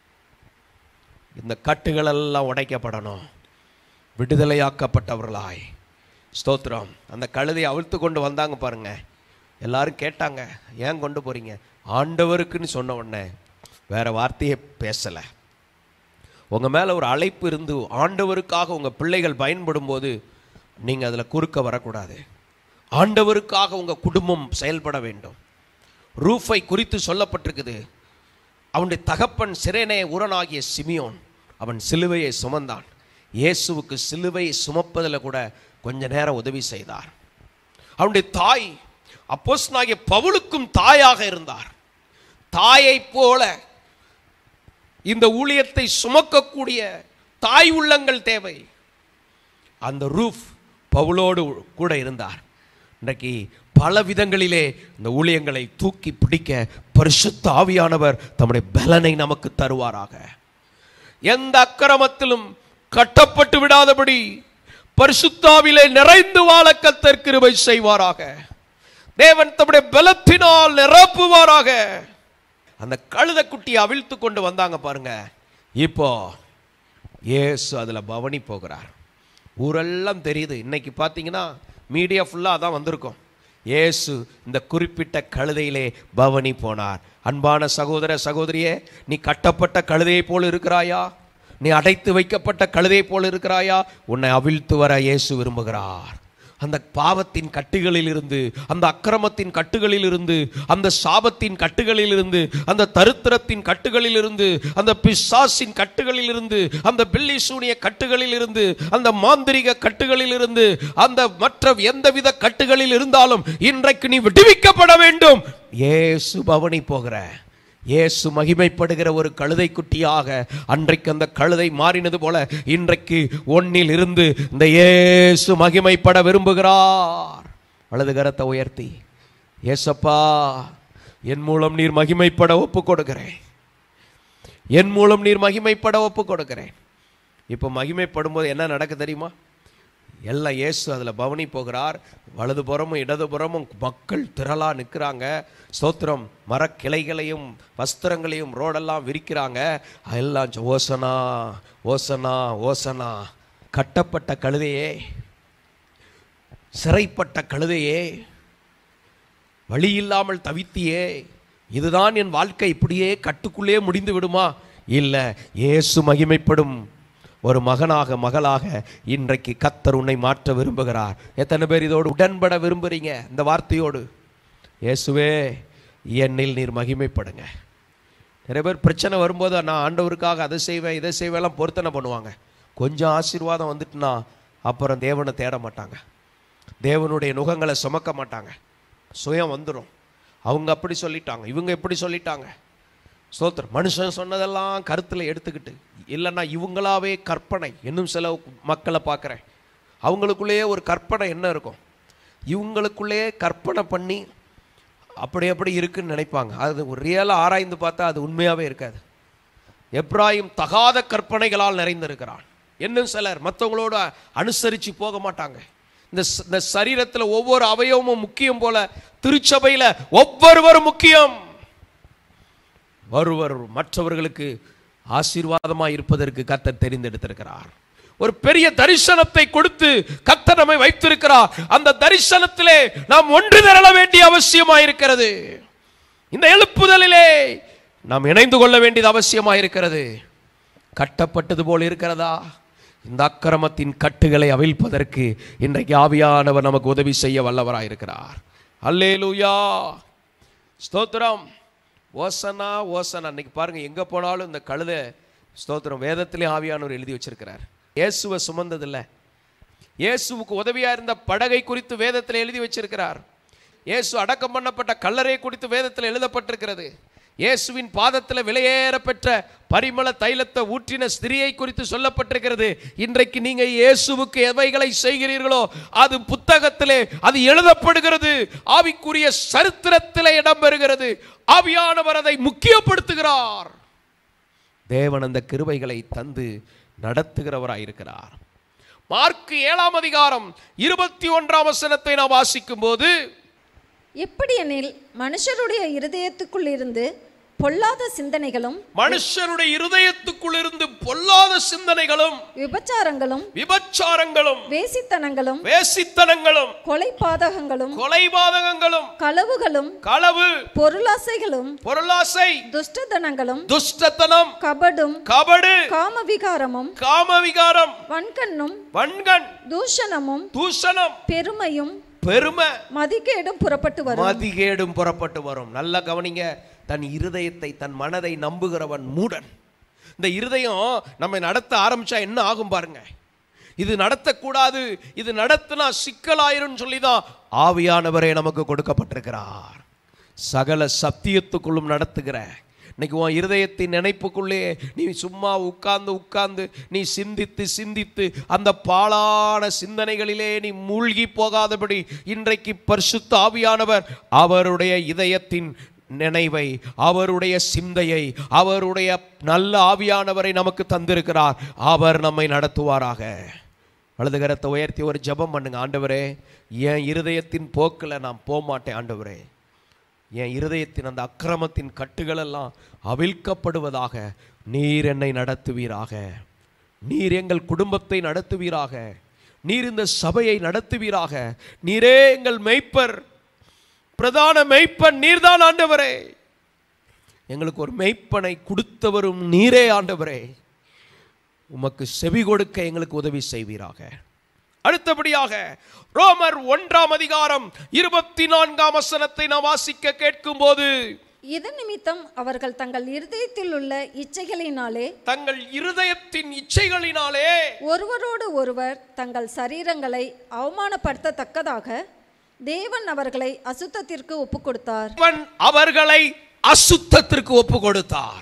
இந்த கட்டுகள் எல்லாம் உடைக்கப்படணும் விடுதலையாக்கப்பட்டவர்களாய் ஸ்தோத்திரம் அந்த கழுதை அவிழ்த்து கொண்டு வந்தாங்க பாருங்க எல்லாரும் கேட்டாங்க ஏன் கொண்டு போறீங்க ஆண்டவருக்குன்னு சொன்ன உடனே வேற வார்த்தையே பேசலை உங்க மேல ஒரு அழைப்பு இருந்து ஆண்டவருக்காக உங்க பிள்ளைகள் பயன்படும் போது நீங்க அதுல குறுக்க வரக்கூடாது ஆண்டவருக்காக உங்க குடும்பம் செயல்பட வேண்டும் ரூஃபை குறித்து சொல்லப்பட்டிருக்குது அவனுடைய தகப்பன் சிறேனே உரனாகிய சிமியோன் அவன் சிலுவையை சுமந்தான் இயேசுவுக்கு சிலுவையை சுமப்பதில் கூட கொஞ்ச நேரம் உதவி செய்தார் அவனுடைய தாய் அப்போஸ்தலனாகிய பவுலுக்கும் தாயாக இருந்தார் தாயைப் போல இந்த ஊழியத்தை சுமக்கக்கூடிய தாய் உள்ளங்கள் தேவை அந்த ரூஃப் பவுலோடு கூட இருந்தார் இன்றைக்கு பல விதங்களிலே இந்த ஊழியங்களை தூக்கி பிடிக்க பரிசுத்த ஆவியானவர் தம்முடைய பலனை நமக்கு தருவாராக எந்த அக்கிரமத்திலும் கட்டப்பட்டு விடாதபடி பரிசுத்தாவிலே நிறைந்து வாழ கத்தர் கிருபை செய்வாராக தேவன் தம்முடைய பலத்தினால் நிரப்புவாராக அந்த கழுத குட்டியை அவிழ்த்து கொண்டு வந்தாங்க பாருங்க இப்போ இயேசு அதுல பவனி போகிறார் ஊரெல்லாம் தெரியுது இன்னைக்கு பார்த்தீங்கன்னா மீடியா ஃபுல்லாக அதான் வந்திருக்கும் இயேசு இந்த குறிப்பிட்ட கழுதையிலே பவனி போனார் அன்பான சகோதர சகோதரியே நீ கட்டப்பட்ட கழுதையை போல இருக்கிறாயா நீ அடைத்து வைக்கப்பட்ட கழுதை போல இருக்கிறாயா உன்னை அவிழ்த்து வர இயேசு விரும்புகிறார் அந்த பாவத்தின் கட்டுகளில் இருந்து அந்த அக்கிரமத்தின் கட்டுகளில் இருந்து அந்த சாபத்தின் கட்டுகளில் இருந்து அந்த தருத்திரத்தின் கட்டுகளில் இருந்து அந்த பிசாசின் கட்டுகளில் இருந்து அந்த பில்லி சூனிய கட்டுகளில் இருந்து அந்த மாந்திரிக கட்டுகளில் இருந்து அந்த மற்ற எந்தவித கட்டுகளில் இருந்தாலும் இன்றைக்கு நீ விடுவிக்கப்பட வேண்டும் ஏசு பவனி போகிற இயேசு மகிமைப்படுகிற ஒரு கழுதை குட்டியாக அன்றைக்கு அந்த கழுதை மாறினது போல இன்றைக்கு ஒன்னில் இருந்து இந்த இயேசு மகிமைப்பட விரும்புகிறார் வலது கரத்தை உயர்த்தி ஏசப்பா என் மூலம் நீர் மகிமைப்பட ஒப்பு கொடுக்கிறேன் என் மூலம் நீர் மகிமைப்பட ஒப்பு கொடுக்கிறேன் இப்போ மகிமைப்படும் போது என்ன நடக்கு தெரியுமா எல்லாம் இயேசு அதில் பவனி போகிறார் வலதுபுறமும் இடதுபுறமும் மக்கள் திரளா நிற்கிறாங்க ஸ்தோத்திரம் மரக்கிளைகளையும் வஸ்திரங்களையும் ரோடெல்லாம் விரிக்கிறாங்க எல்லாம் சொ- ஓசனா ஓசனா ஓசனா கட்டப்பட்ட கழுதையே சிறைப்பட்ட கழுதையே வழி இல்லாமல் தவித்தியே இதுதான் என் வாழ்க்கை இப்படியே கட்டுக்குள்ளே முடிந்து விடுமா இல்லை இயேசு மகிமைப்படும் ஒரு மகனாக மகளாக இன்றைக்கு கத்தர் உன்னை மாற்ற விரும்புகிறார் எத்தனை பேர் இதோடு உடன்பட விரும்புறீங்க இந்த வார்த்தையோடு இயேசுவே என்னில் நீர் மகிமைப்படுங்க நிறைய பேர் பிரச்சனை வரும்போது நான் ஆண்டவருக்காக அதை செய்வேன் இதை செய்வேன்லாம் பொருத்தனை பண்ணுவாங்க கொஞ்சம் ஆசீர்வாதம் வந்துட்டுனா அப்புறம் தேவனை தேட மாட்டாங்க தேவனுடைய நுகங்களை சுமக்க மாட்டாங்க சுயம் வந்துடும் அவங்க அப்படி சொல்லிட்டாங்க இவங்க இப்படி சொல்லிட்டாங்க ஸ்தோத்திரம் மனுஷன் சொன்னதெல்லாம் கருத்தில் எடுத்துக்கிட்டு இல்லைன்னா இவங்களாவே கற்பனை இன்னும் சில மக்களை பார்க்குறேன் அவங்களுக்குள்ளேயே ஒரு கற்பனை என்ன இருக்கும் இவங்களுக்குள்ளேயே கற்பனை பண்ணி அப்படி அப்படி இருக்குன்னு நினைப்பாங்க அது ஒரு ரியலாக ஆராய்ந்து பார்த்தா அது உண்மையாகவே இருக்காது எப்ராஹிம் தகாத கற்பனைகளால் நிறைந்திருக்கிறான் இன்னும் சிலர் மற்றவங்களோட அனுசரித்து போக மாட்டாங்க இந்த ச- இந்த சரீரத்தில் ஒவ்வொரு அவயவமும் முக்கியம் போல திருச்சபையில் ஒவ்வொருவரும் முக்கியம் ஒருவர் மற்றவர்களுக்கு ஆசீர்வாதமாக இருப்பதற்கு கர்த்தர் தெரிந்தெடுத்திருக்கிறார் ஒரு பெரிய தரிசனத்தை கொடுத்து கர்த்தர் நம்மை வைத்திருக்கிறார் அந்த தரிசனத்திலே நாம் ஒன்று திரள வேண்டிய அவசியமாயிருக்கிறது இந்த எழுப்புதலிலே நாம் இணைந்து கொள்ள வேண்டியது அவசியமாயிருக்கிறது கட்டப்பட்டது போல் இருக்கிறதா இந்த அக்கிரமத்தின் கட்டுகளை அவிழ்ப்பதற்கு இன்றைக்கு ஆவியானவர் நமக்கு உதவி செய்ய வல்லவராயிருக்கிறார் அல்லேலூயா ஸ்தோத்திரம் ஓசனா ஓசனா இன்னைக்கு பாருங்க எங்க போனாலும் இந்த கழுதை ஸ்தோத்திரம் வேதத்திலே ஆவியானவர் எழுதி வச்சிருக்கிறார் இயேசுவை சுமந்ததில்ல இயேசுவுக்கு உதவியா இருந்த படகை குறித்து வேதத்தில் எழுதி வச்சிருக்கிறார் இயேசு அடக்கம் பண்ணப்பட்ட கல்லறை குறித்து வேதத்தில் எழுதப்பட்டிருக்கிறது இயேசுவின் பாதத்தில் விலையேற பெற்ற பரிமள தைலத்தை ஊற்றின ஸ்திரியை குறித்து சொல்லப்பட்டிருக்கிறது இன்றைக்கு நீங்க இயேசுவுக்கு எவைகளை செய்கிறீர்களோ அது புத்தகத்திலே அது எழுதப்படுகிறது ஆவிக்குரிய சரித்திரத்திலே இடம்பெறுகிறது ஆவியானவர் அதை முக்கியப்படுத்துகிறார் தேவன் அந்த கிருபைகளை தந்து நடத்துகிறவராயிருக்கிறார் மார்க் ஏழாம் அதிகாரம் இருபத்தி ஒன்றாம் வசனத்தை நாம் வாசிக்கும் போது எப்படியெனில் மனுஷருடைய இருதயத்துக்குள் இருந்து பொல்லாத சிந்தனைகளும் மனுஷருடைய இருதயத்துக்குள் இருந்து பொல்லாத சிந்தனைகளும் விபச்சாரங்களும் விபச்சாரங்களும் வேசித்தனங்களும் வேசித்தனங்களும் கொலை பாதகங்களும் கொலைபாதகங்களும் களவுகளும் களவு பொருளாசைகளும் பொருளாசை துஷ்டதனங்களும் துஷ்டத்தனம் கபடும் கபடு காமவிகாரமும் காமவிகாரம் வன்கண்ணும் வன்கண் தூஷணமும் தூஷணம் பெருமையும் பெருமை மதிகேடும் புறப்பட்டு வரும் மதிகேடும் புறப்பட்டு வரும் நல்லா கவனிங்க தன் இருதயத்தை தன் மனதை நம்புகிறவன் மூடன் இந்த இருதயம் நம்ம நடத்த ஆரம்பிச்சா என்ன ஆகும் பாருங்க இது நடத்தக்கூடாது இது நடத்தினா சிக்கலாயிரும் சொல்லி தான் ஆவியானவரே நமக்கு கொடுக்கப்பட்டிருக்கிறார் சகல சத்தியத்துக்குள்ளும் நடத்துகிற இன்னைக்கு உன் இருதயத்தின் நினைப்புக்குள்ளே நீ சும்மா உட்கார்ந்து உட்கார்ந்து நீ சிந்தித்து சிந்தித்து அந்த பாழான சிந்தனைகளிலே நீ மூழ்கி போகாதபடி இன்றைக்கு பரிசுத்த ஆவியானவர் அவருடைய இதயத்தின் நினைவை அவருடைய சிந்தையை அவருடைய நல்ல ஆவியானவரை நமக்கு தந்திருக்கிறார் அவர் நம்மை நடத்துவாராக வலது கரத்தை உயர்த்தி ஒரு ஜெபம் பண்ணுங்க ஆண்டவரே என் இருதயத்தின் போக்கில் நான் போக மாட்டேன் ஆண்டவரே என் இருதயத்தின் அந்த அக்கிரமத்தின் கட்டுகள் எல்லாம் அவிழ்க்கப்படுவதாக நீர் என்னை நடத்துவீராக நீர் எங்கள் குடும்பத்தை நடத்துவீராக நீர் இந்த சபையை நடத்துவீராக நீரே எங்கள் மெய்ப்பர் பிரதான மெய்ப்பன் நீர்தான் ஆண்டவரே எங்களுக்கு ஒரு மெய்ப்பனை கொடுத்தவரும் நீரே ஆண்டவரே உமக்கு செவி கொடுக்க எங்களுக்கு உதவி செய்வீராக அடுத்தபடியாக ரோமர் ஒன்றாம் அதிகாரம் இருபத்தி நான்காம் வசனத்தை நாம் வாசிக்க கேட்கும்போது இது நிமித்தம் அவர்கள் தங்கள் இருதயத்தில் உள்ள இச்சைகளினாலே தங்கள் இருதயத்தின் இச்சைகளினாலே ஒருவரோடு ஒருவர் தங்கள் சரீரங்களை அவமானப்படுத்தத்தக்கதாக தேவன் அவர்களை அசுத்தத்திற்கு ஒப்பு கொடுத்தார் அவன் அவர்களை அசுத்தத்திற்கு ஒப்பு கொடுத்தார்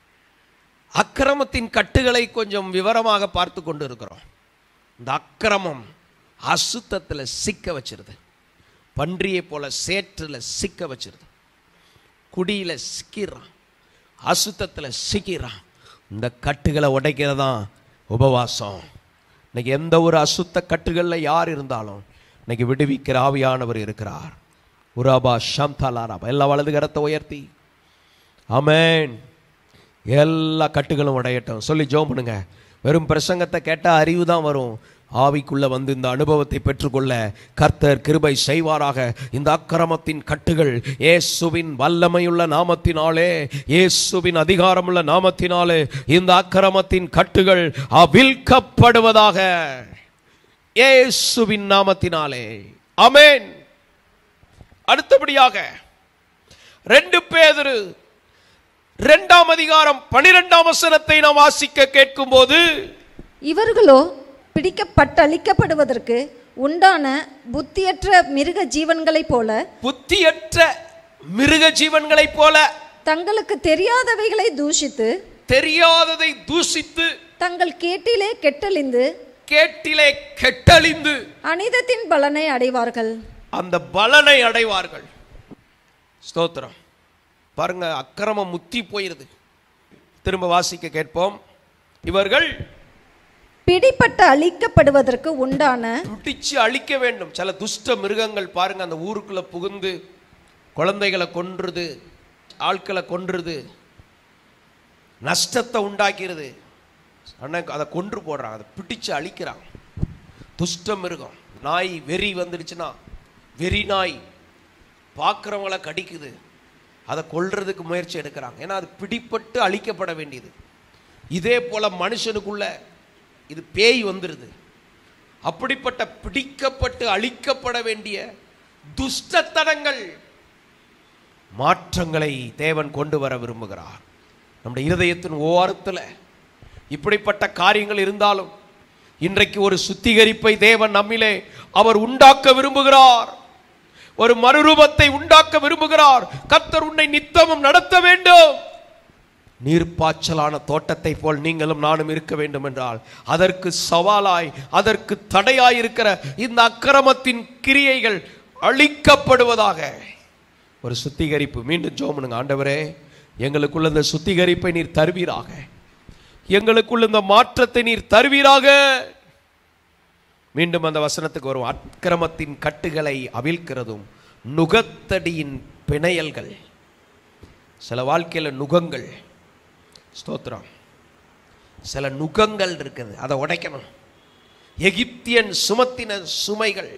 அக்கிரமத்தின் கட்டுகளை கொஞ்சம் விவரமாக பார்த்து கொண்டு இருக்கிறோம் இந்த அக்கிரமம் அசுத்தத்தில் சிக்க வச்சிருது பன்றியை போல சேற்றில் சிக்க வச்சிருது குடியில் சிக்கிறான் அசுத்தத்தில் சிக்கிறான் இந்த கட்டுகளை உடைக்கிறதான் உபவாசம் இன்னைக்கு எந்த ஒரு அசுத்த கட்டுகளில் யார் இருந்தாலும் இன்னைக்கு விடுவிக்கிற ஆவியானவர் இருக்கிறார் உராபா ஷம்தாலாராபா எல்லா வலது கரத்தை உயர்த்தி ஆமென் எல்லா கட்டுகளும் உடையட்டும் சொல்லி ஜோம் பண்ணுங்க வெறும் பிரசங்கத்தை கேட்டால் அறிவு தான் வரும் ஆவிக்குள்ள வந்து இந்த அனுபவத்தை பெற்றுக்கொள்ள கர்த்தர் கிருபை செய்வாராக இந்த அக்கிரமத்தின் கட்டுகள் இயேசுவின் வல்லமையுள்ள நாமத்தினாலே இயேசுவின் அதிகாரமுள்ள நாமத்தினாலே இந்த அக்கிரமத்தின் கட்டுகள் அவிழ்க்கப்படுவதாக இயேசுவின் நாமத்தினாலே ஆமென் அடுத்தபடியாக ரெண்டு பேதுரு இரண்டாம் அதிகாரம் பனிரெண்டாம் வசனத்தை நாம் வாசிக்க கேட்கும்போது இவர்களோ பிடிக்கப்பட்டழிக்கப்படுவதற்கு உண்டான புத்தியற்ற மிருக ஜீவன்களைப் போல புத்தியற்ற மிருக ஜீவன்களைப் போல தங்களுக்கு தெரியாதவைகளை தூஷித்து தெரியாததை தூசித்து தங்கள் கேட்டிலே கெட்டழிந்து கேட்டிலே கெட்டழிந்து அனிதத்தின் பலனை அடைவார்கள் அந்த பலனை அடைவார்கள் ஸ்தோத்திரம் பாருங்க அக்கிரமம் முத்தி போயிருது திரும்ப வாசிக்க கேட்போம் இவர்கள் பிடிப்பட்டு அழிக்கப்படுவதற்கு உண்டான பிடிச்சு அழிக்க வேண்டும் சில துஷ்ட மிருகங்கள் பாருங்க அந்த ஊருக்குள்ள புகுந்து குழந்தைகளை கொன்றுது ஆட்களை கொன்றுது நஷ்டத்தை உண்டாக்கிறது அண்ணன் அதை கொன்று போடுறாங்க அதை பிடிச்சு அழிக்கிறாங்க துஷ்டம் மிருகம் நாய் வெறி வந்துடுச்சுன்னா வெறி நாய் பார்க்குறவங்கள கடிக்குது அதை கொல்றதுக்கு முயற்சி எடுக்கிறாங்க ஏன்னா அது பிடிப்பட்டு அழிக்கப்பட வேண்டியது இதே போல மனுஷனுக்குள்ள இது பேய் வந்துடுது அப்படிப்பட்ட பிடிக்கப்பட்டு அழிக்கப்பட வேண்டிய துஷ்டத்தனங்கள் மாற்றங்களை தேவன் கொண்டு வர விரும்புகிறார் நம்முடைய இருதயத்தின் ஓரத்தில் இப்படிப்பட்ட காரியங்கள் இருந்தாலும் இன்றைக்கு ஒரு சுத்திகரிப்பை தேவன் நம்மிலே அவர் உண்டாக்க விரும்புகிறார் ஒரு மறுரூபத்தை உண்டாக்க விரும்புகிறார் கர்த்தர் உன்னை நித்தமும் நடத்த வேண்டும் நீர்ப்பாய்ச்சலான தோட்டத்தை போல் நீங்களும் நானும் இருக்க வேண்டும் என்றால் அதற்கு சவாலாய் அதற்கு தடையாய் இருக்கிற இந்த அக்கிரமத்தின் கிரியைகள் அழிக்கப்படுவதாக ஒரு சுத்திகரிப்பு மீண்டும் ஜோமனுங்க ஆண்டவரே எங்களுக்குள்ள இந்த சுத்திகரிப்பை நீர் தருவீராக எங்களுக்குள்ள இந்த மாற்றத்தை நீர் தருவீராக மீண்டும் அந்த வசனத்துக்கு வரும் அக்கிரமத்தின் கட்டுகளை அவிழ்க்கிறதும் நுகத்தடியின் பிணையல்கள் சில வாழ்க்கையில் நுகங்கள் ஸ்தோத்திரம் சில நுகங்கள் இருக்குது அதை உடைக்கணும் எகிப்தியன் சுமத்தின சுமைகள்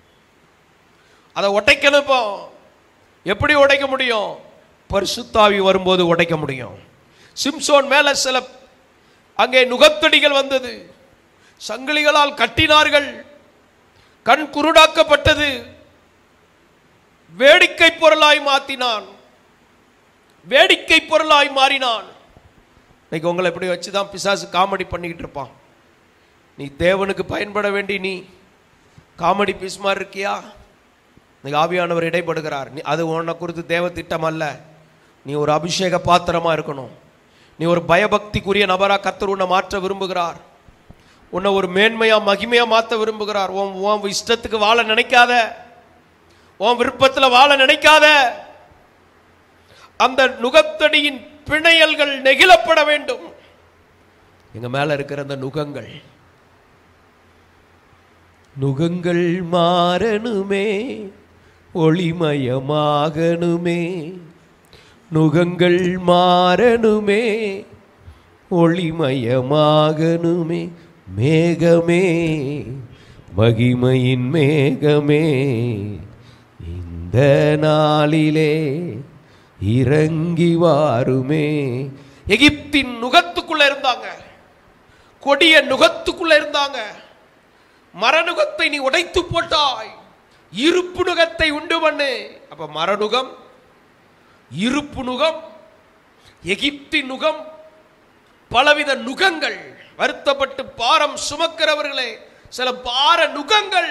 அதை உடைக்கணும் இப்போ எப்படி உடைக்க முடியும் பரிசுத்தாவி வரும்போது உடைக்க முடியும் சிம்சோன் மேல சில அங்கே நுகத்தடிகள் வந்தது சங்கிலிகளால் கட்டினார்கள் கண் குருடாக்கப்பட்டது வேடிக்கை பொருளாய் மாத்தினான் வேடிக்கை பொருளாய் மாறினான் இன்னைக்கு உங்களை இப்படி வச்சு தான் பிசாசு காமெடி பண்ணிக்கிட்டு இருப்பான் நீ தேவனுக்கு பயன்பட வேண்டி நீ காமெடி பீஸ் மாதிரி இருக்கியா இன்னைக்கு ஆவியானவர் இடைப்படுகிறார் நீ அது உன்னை குறித்து தேவ திட்டம் அல்ல நீ ஒரு அபிஷேக பாத்திரமா இருக்கணும் நீ ஒரு பயபக்திக்குரிய நபரா கத்தர் உன்னை மாற்ற விரும்புகிறார் உன்னை ஒரு மேன்மையா மகிமையா மாற்ற விரும்புகிறார் உன் உன் இஷ்டத்துக்கு வாழ நினைக்காத உன் விருப்பத்துல வாழ நினைக்காத அந்த நுகத்தடியின் பிணையல்கள் நெகிழப்பட வேண்டும் எங்க மேல இருக்கிற அந்த நுகங்கள் நுகங்கள் மாறணுமே ஒளிமயமாகணுமே நுகங்கள் மாறணுமே ஒளிமயமாகணுமே மேகமே மகிமையின் மேகமே இந்த நாளிலே இறங்கி வாருமே எகிப்தின் நுகத்துக்குள்ள இருந்தாங்க கொடிய நுகத்துக்குள்ள இருந்தாங்க மரநுகத்தை நீ உடைத்து போட்டாய் இருப்பு நுகத்தை உண்டு பண்ணு அப்ப மரநுகம் இருப்பு நுகம் எகிப்தின் நுகம் பலவித நுகங்கள் வருத்தப்பட்டு பாரம் சுமக்கிறவர்களே சில பார நுகங்கள்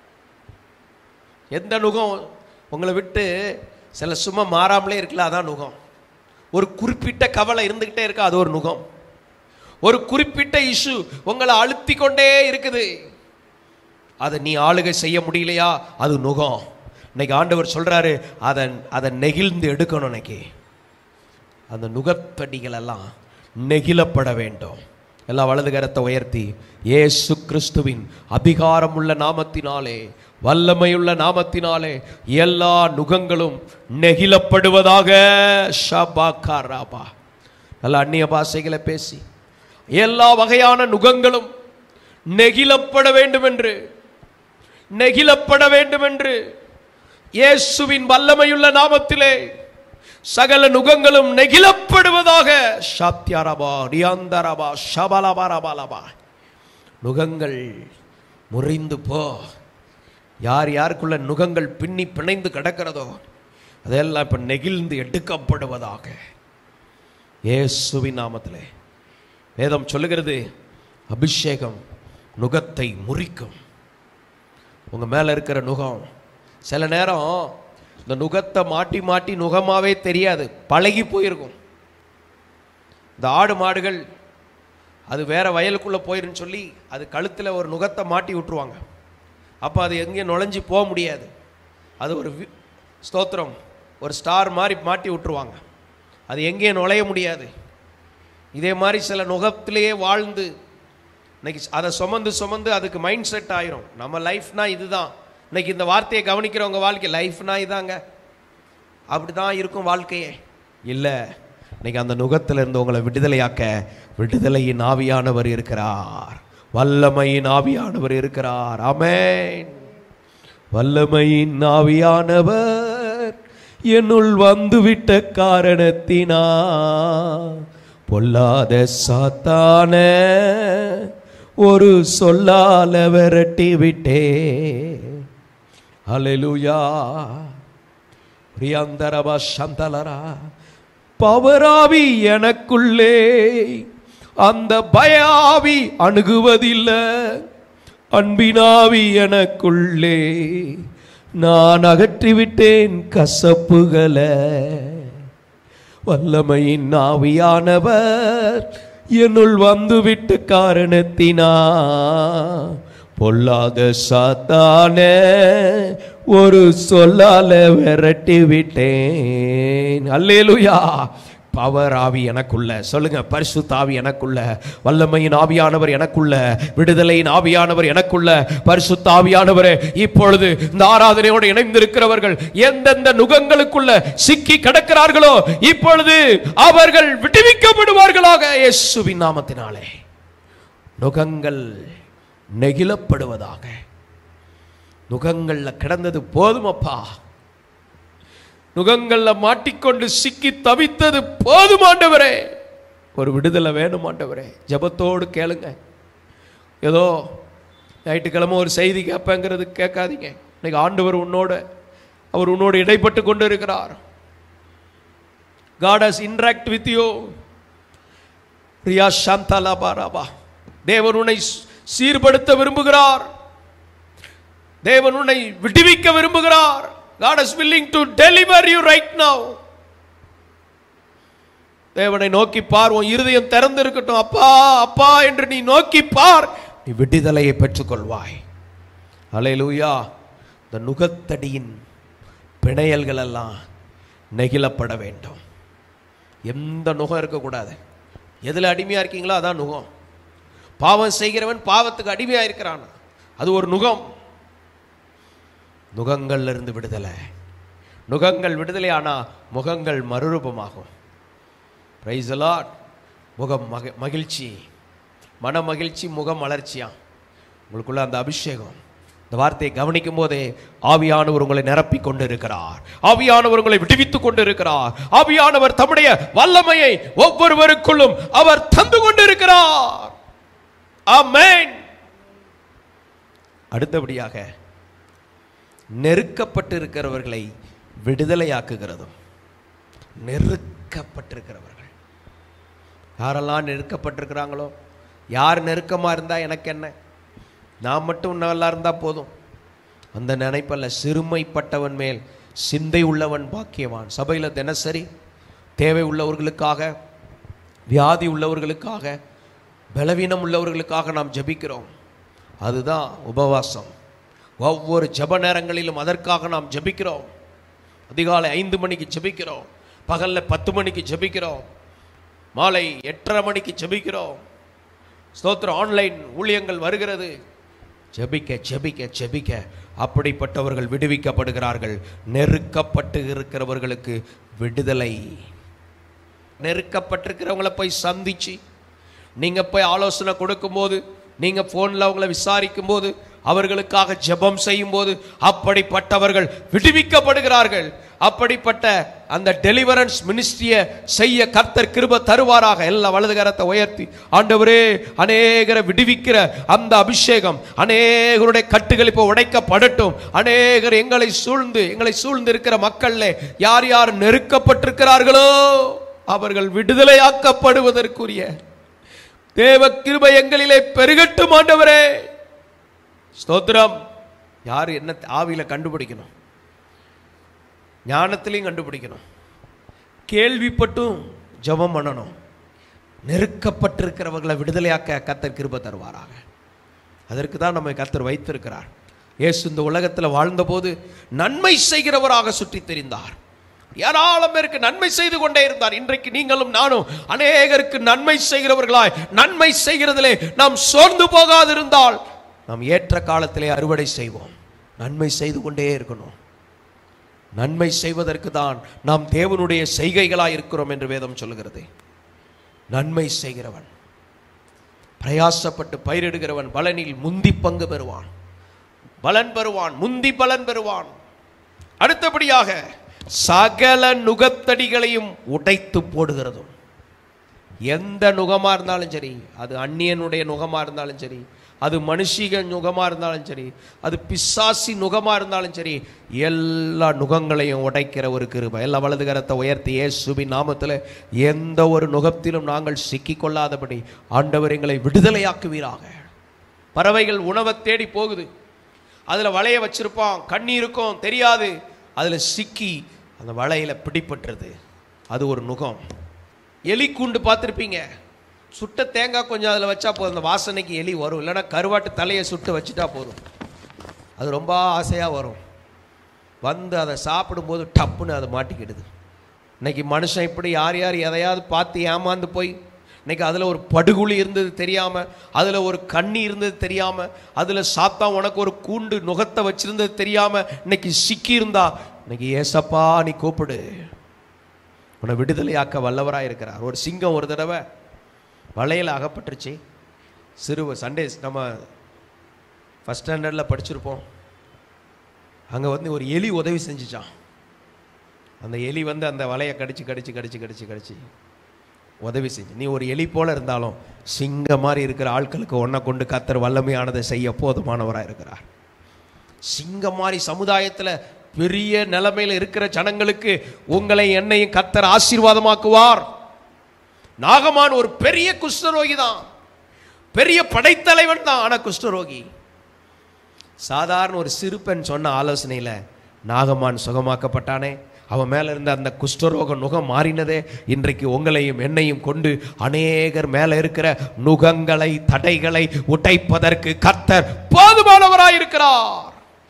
எந்த நுகம் உங்களை விட்டு சில சும்மா மாறாமலே இருக்குல்ல அதான் நுகம் ஒரு குறிப்பிட்ட கவலை இருந்துகிட்டே இருக்கு அது ஒரு நுகம் ஒரு குறிப்பிட்ட இஷ்யூ உங்களை அழுத்தி கொண்டே இருக்குது அதை நீ ஆளுகை செய்ய முடியலையா அது நுகம் இன்னைக்கு ஆண்டவர் சொல்றாரு அதை அதை நெகிழ்ந்து எடுக்கணும் இன்னைக்கு அந்த நுகத்தடிகள் எல்லாம் நெகிழப்பட வேண்டும் எல்லாம் வலது கரத்தை உயர்த்தி இயேசு கிறிஸ்துவின் அதிகாரமுள்ள நாமத்தினாலே வல்லமையுள்ள நாமத்தினாலே எல்லா நுகங்களும் நெகிழப்படுவதாக ஷபாக்கா ராபா நல்ல அந்நிய பாஷைகளை பேசி எல்லா வகையான நுகங்களும் நெகிழப்பட வேண்டும் என்று நெகிழப்பட வேண்டும் என்று இயேசுவின் வல்லமையுள்ள நாமத்திலே சகல நுகங்களும் நெகிழப்படுவதாக ஷாத்யாரபா ரியாந்தரபா ஷபலபரபலபா நுகங்கள் முறிந்து போ யார் யாருக்குள்ள நுகங்கள் பின்னி பிணைந்து கிடக்கிறதோ அதெல்லாம் இப்ப நெகிழ்ந்து எடுக்கப்படுவதாக இயேசுவின் நாமத்திலே வேதம் சொல்லுகிறது அபிஷேகம் நுகத்தை முறிக்கும் உங்க மேல இருக்கிற நுகம் சில நேரம் இந்த நுகத்தை மாட்டி மாட்டி நுகமாவே தெரியாது பழகி போயிருக்கும் இந்த ஆடு மாடுகள் அது வேற வயலுக்குள்ள போயிருன்னு சொல்லி அது கழுத்துல ஒரு நுகத்தை மாட்டி விட்டுருவாங்க அப்போ அது எங்கேயும் நுழைஞ்சு போக முடியாது அது ஒரு வி- ஸ்தோத்திரம் ஒரு ஸ்டார் மாதிரி மாட்டி விட்டுருவாங்க அது எங்கேயும் நுழைய முடியாது இதே மாதிரி சில நுகத்திலேயே வாழ்ந்து இன்னைக்கு அதை சுமந்து சுமந்து அதுக்கு மைண்ட் செட் ஆயிரும் நம்ம லைஃப்னா இதுதான் இன்னைக்கு இந்த வார்த்தையை கவனிக்கிறவங்க வாழ்க்கை லைஃப்னா இதாங்க அப்படிதான் இருக்கும் வாழ்க்கையே இல்லை இன்னைக்கு அந்த நுகத்துல இருந்து உங்களை விடுதலையாக்க விடுதலையின் ஆவியானவர் இருக்கிறார் வல்லமையின் ஆவியானவர் இருக்கிறார் ஆமென் வல்லமையின் ஆவியானவர் என்னுள் வந்துவிட்ட காரணத்தினா பொல்லாத சாத்தான ஒரு சொல்லால விரட்டி விட்டே அலெலுயா பிரியந்தரபா சந்தலரா பவராவி எனக்குள்ளே அந்த பயாவி அணுகுவதில்லை அன்பினாவி எனக்குள்ளே நான் அகற்றிவிட்டேன் கசப்புகளை வல்லமையின் ஆவியானவர் என்னுள் வந்துவிட்ட காரணத்தினா பொல்லாத சாத்தான ஒரு சொல்லால விரட்டி விட்டேன் அல்லேலுயா பவர் ஆவி எனக்குள்ள சொல்லுங்க பரிசுத்த ஆவி எனக்குள்ள வல்லமையின் ஆவியானவர் எனக்குள்ள விடுதலையின் ஆவியானவர் எனக்குள்ள பரிசுத்த ஆவியானவரே இப்பொழுது இந்த ஆராதனையோடு இணைந்திருக்கிறவர்கள் எந்தெந்த நுகங்களுக்குள்ள சிக்கி கிடக்கிறார்களோ இப்பொழுது அவர்கள் விடுவிக்கப்படுவார்களாக இயேசுவின் நாமத்தினாலே நுகங்கள் நெகிழப்படுவதாக நுகங்கள்ல கிடந்தது போதுமப்பா நுகங்கள்ல மாட்டிக்கொண்டு சிக்கி தவித்தது போதுமாண்டவரே ஒரு விடுதலை வேணும் ஆண்டவரே ஜெபத்தோடு கேளுங்க ஏதோ ஞாயிற்றுக்கிழமை ஒரு செய்தி கேட்பேங்கிறது கேட்காதீங்க இன்னைக்கு ஆண்டவர் உன்னோட அவர் உன்னோடு இடைப்பட்டு கொண்டு இருக்கிறார் God has interact with you பிரியா சாந்தாலா பாராபா தேவன் உன்னை சீர்படுத்த விரும்புகிறார் தேவன் உன்னை விடுவிக்க விரும்புகிறார் God is willing to deliver you right now தேவனை நோக்கி பார் உன் இருதயம் திறந்து இருக்கட்டும் அப்பா அப்பா என்று நீ நோக்கி பார் நீ விடுதலையை பெற்றுக்கொள்வாய் அலையலூயா இந்த நுகத்தடியின் பிணையல்கள் எல்லாம் நெகிழப்பட வேண்டும் எந்த நுகம் இருக்கக்கூடாது எதில் அடிமையாக இருக்கீங்களோ அதான் நுகம் பாவம் செய்கிறவன் பாவத்துக்கு அடிமையாக இருக்கிறான் அது ஒரு நுகம் நுகங்கள்ல இருந்து விடுதலை நுகங்கள் விடுதலை ஆனா முகங்கள் மறுரூபமாகும் பிரைஸ் லார்ட் முகம் மக மகிழ்ச்சி மன மகிழ்ச்சி முகம் மலர்ச்சியா உங்களுக்குள்ள அந்த அபிஷேகம் இந்த வார்த்தையை கவனிக்கும் போதே ஆவியானவர் உங்களை நிரப்பிக் கொண்டு இருக்கிறார் ஆவியானவர் உங்களை விடுவித்துக் கொண்டு இருக்கிறார் ஆவியானவர் தம்முடைய வல்லமையை ஒவ்வொருவருக்குள்ளும் அவர் தந்து கொண்டு இருக்கிறார் ஆமென் அடுத்தபடியாக நெருக்கப்பட்டு இருக்கிறவர்களை விடுதலையாக்குகிறதும் நெருக்கப்பட்டிருக்கிறவர்கள் யாரெல்லாம் நெருக்கப்பட்டிருக்கிறாங்களோ யார் நெருக்கமாக இருந்தால் எனக்கு என்ன நான் மட்டும் நல்லா இருந்தால் போதும் அந்த நினைப்பல்ல சிறுமைப்பட்டவன் மேல் சிந்தை உள்ளவன் பாக்கியவான் சபையில் தினசரி தேவை உள்ளவர்களுக்காக வியாதி உள்ளவர்களுக்காக பலவீனம் உள்ளவர்களுக்காக நாம் ஜெபிக்கிறோம் அதுதான் உபவாசம் ஒவ்வொரு ஜெப நேரங்களிலும் அதற்காக நாம் ஜெபிக்கிறோம் அதிகாலை ஐந்து மணிக்கு ஜெபிக்கிறோம் பகல்ல பத்து மணிக்கு ஜெபிக்கிறோம் மாலை எட்டரை மணிக்கு ஜெபிக்கிறோம் ஸ்தோத்திரம் ஆன்லைன் ஊழியங்கள் வருகிறது ஜெபிக்க ஜெபிக்க ஜெபிக்க அப்படிப்பட்டவர்கள் விடுவிக்கப்படுகிறார்கள் நெருக்கப்பட்டு இருக்கிறவர்களுக்கு விடுதலை நெருக்கப்பட்டிருக்கிறவங்கள போய் சந்திச்சு நீங்க போய் ஆலோசனை கொடுக்கும்போது நீங்க போன்ல அவங்கள விசாரிக்கும் போது அவர்களுக்காக ஜெபம் செய்யும் போது அப்படிப்பட்டவர்கள் விடுவிக்கப்படுகிறார்கள் அப்படிப்பட்ட அந்த டெலிவரன்ஸ் மினிஸ்ட்ரியை செய்ய கர்த்தர் கிருப தருவாராக எல்லா வலதுகரத்தை உயர்த்தி ஆண்டவரே அநேகரை விடுவிக்கிற அந்த அபிஷேகம் அநேகருடைய கட்டுகள் இப்போ உடைக்கப்படட்டும் அநேகர் எங்களை சூழ்ந்து எங்களை சூழ்ந்து இருக்கிற மக்கள்ல யார் யார் நெருக்கப்பட்டிருக்கிறார்களோ அவர்கள் விடுதலையாக்கப்படுவதற்குரிய தேவ கிருபை எங்களிலே பெருகட்டும் ஆண்டவரே ஸ்தோத்திரம் யார் என்ன ஆவியில கண்டுபிடிக்கணும் ஞானத்திலையும் கண்டுபிடிக்கணும் கேள்விப்பட்டும் ஜெபம் பண்ணணும் நெருக்கப்பட்டிருக்கிறவர்களை விடுதலையாக்க கத்தர் கிருபை தருவாராக அதற்கு தான் நம்மை கத்தர் வைத்திருக்கிறார் இயேசு இந்த உலகத்தில் வாழ்ந்தபோது நன்மை செய்கிறவராக சுற்றித் தெரிந்தார் ஏராளம் பேருக்கு நன்மை செய்து கொண்டே இருந்தார் இன்றைக்கு நீங்களும் நானும் அநேகருக்கு நன்மை செய்கிறவர்களாய் நன்மை செய்கிறதிலே நாம் சோர்ந்து போகாதிருந்தால் நாம் ஏற்ற காலத்திலே அறுவடை செய்வோம் நன்மை செய்து கொண்டே இருக்கணும் நன்மை செய்வதற்கு தான் நாம் தேவனுடைய செய்கைகளாய் இருக்கிறோம் என்று வேதம் சொல்லுகிறது நன்மை செய்கிறவன் பிரயாசப்பட்டு பயிரிடுகிறவன் பலனில் முந்தி பங்கு பெறுவான் பலன் பெறுவான் முந்தி பலன் பெறுவான் அடுத்தபடியாக சகல நுகத்தடிகளையும் உடைத்து போடுகிறதும் எந்த நுகமா இருந்தாலும் சரி அது அந்நியனுடைய நுகமா இருந்தாலும் சரி அது மனுஷிக நுகமா இருந்தாலும் சரி அது பிசாசி நுகமா இருந்தாலும் சரி எல்லா நுகங்களையும் உடைக்கிற ஒரு கிருபை எல்லா வலது கரத்தை உயர்த்தி இயேசுவின் நாமத்தில் எந்த ஒரு நுகத்திலும் நாங்கள் சிக்கிக் கொள்ளாதபடி ஆண்டவர் எங்களை விடுதலையாக்குவீராக பறவைகள் உணவை தேடி போகுது அதில் வலைய வச்சிருப்பான் கண்ணி இருக்கும் தெரியாது அதில் சிக்கி அந்த வலையில பிடிபட்டுறது அது ஒரு நுகம் எலி கூண்டு பார்த்துருப்பீங்க சுட்ட தேங்காய் கொஞ்சம் அதில் வச்சா போதும் அந்த வாசனைக்கு எலி வரும் இல்லைன்னா கருவாட்டு தலையை சுட்டு வச்சுட்டா போதும் அது ரொம்ப ஆசையாக வரும் வந்து அதை சாப்பிடும்போது டப்புன்னு அதை மாட்டிக்கிடுது இன்னைக்கு மனுஷன் இப்படி யார் யார் எதையாவது பார்த்து ஏமாந்து போய் இன்னைக்கு அதில் ஒரு படுகுழி இருந்தது தெரியாமல் அதில் ஒரு கண்ணி இருந்தது தெரியாமல் அதில் சாத்தா உனக்கு ஒரு கூண்டு நுகத்தை வச்சிருந்தது தெரியாமல் இன்னைக்கு சிக்கி இருந்தா இன்னைக்கு ஏசப்பா நீ கூப்பிடு உன்னை விடுதலையாக்க வல்லவராக இருக்கிறார் ஒரு சிங்கம் ஒரு தடவை வலையில் அகப்பட்டுருச்சு சிறுவ சண்டே நம்ம ஃபஸ்ட் ஸ்டாண்டர்டில் படிச்சிருப்போம் அங்கே வந்து ஒரு எலி உதவி செஞ்சுச்சான் அந்த எலி வந்து அந்த வலையை கடிச்சு கடிச்சு கடிச்சு கடிச்சு கடிச்சு உதவி செஞ்சு நீ ஒரு எலி போல இருந்தாலும் சிங்க மாதிரி இருக்கிற ஆட்களுக்கு ஒன்றை கொண்டு கத்தர் வல்லமையானதை செய்ய போதுமானவராக இருக்கிறார் சிங்கம் மாதிரி சமுதாயத்தில் பெரிய நிலைமையில் இருக்கிற ஜனங்களுக்கு உங்களை என்னையும் கத்தர் ஆசீர்வாதமாக்குவார் நாகமான் ஒரு பெரிய குஷ்டரோகி தான் பெரிய படைத்தலைவன் தான் ஆனா குஷ்டரோகி சாதாரண ஒரு சிறுபெண் சொன்ன ஆலோசனையில நாகமான் சுகமாக்கப்பட்டானே அவன் மேல இருந்த அந்த குஷ்டரோக நுகம் மாறினதே இன்றைக்கு உங்களையும் என்னையும் கொண்டு அநேகர் மேல இருக்கிற நுகங்களை தடைகளை உடைப்பதற்கு கர்த்தர் போதுமானவராயிருக்கிறார்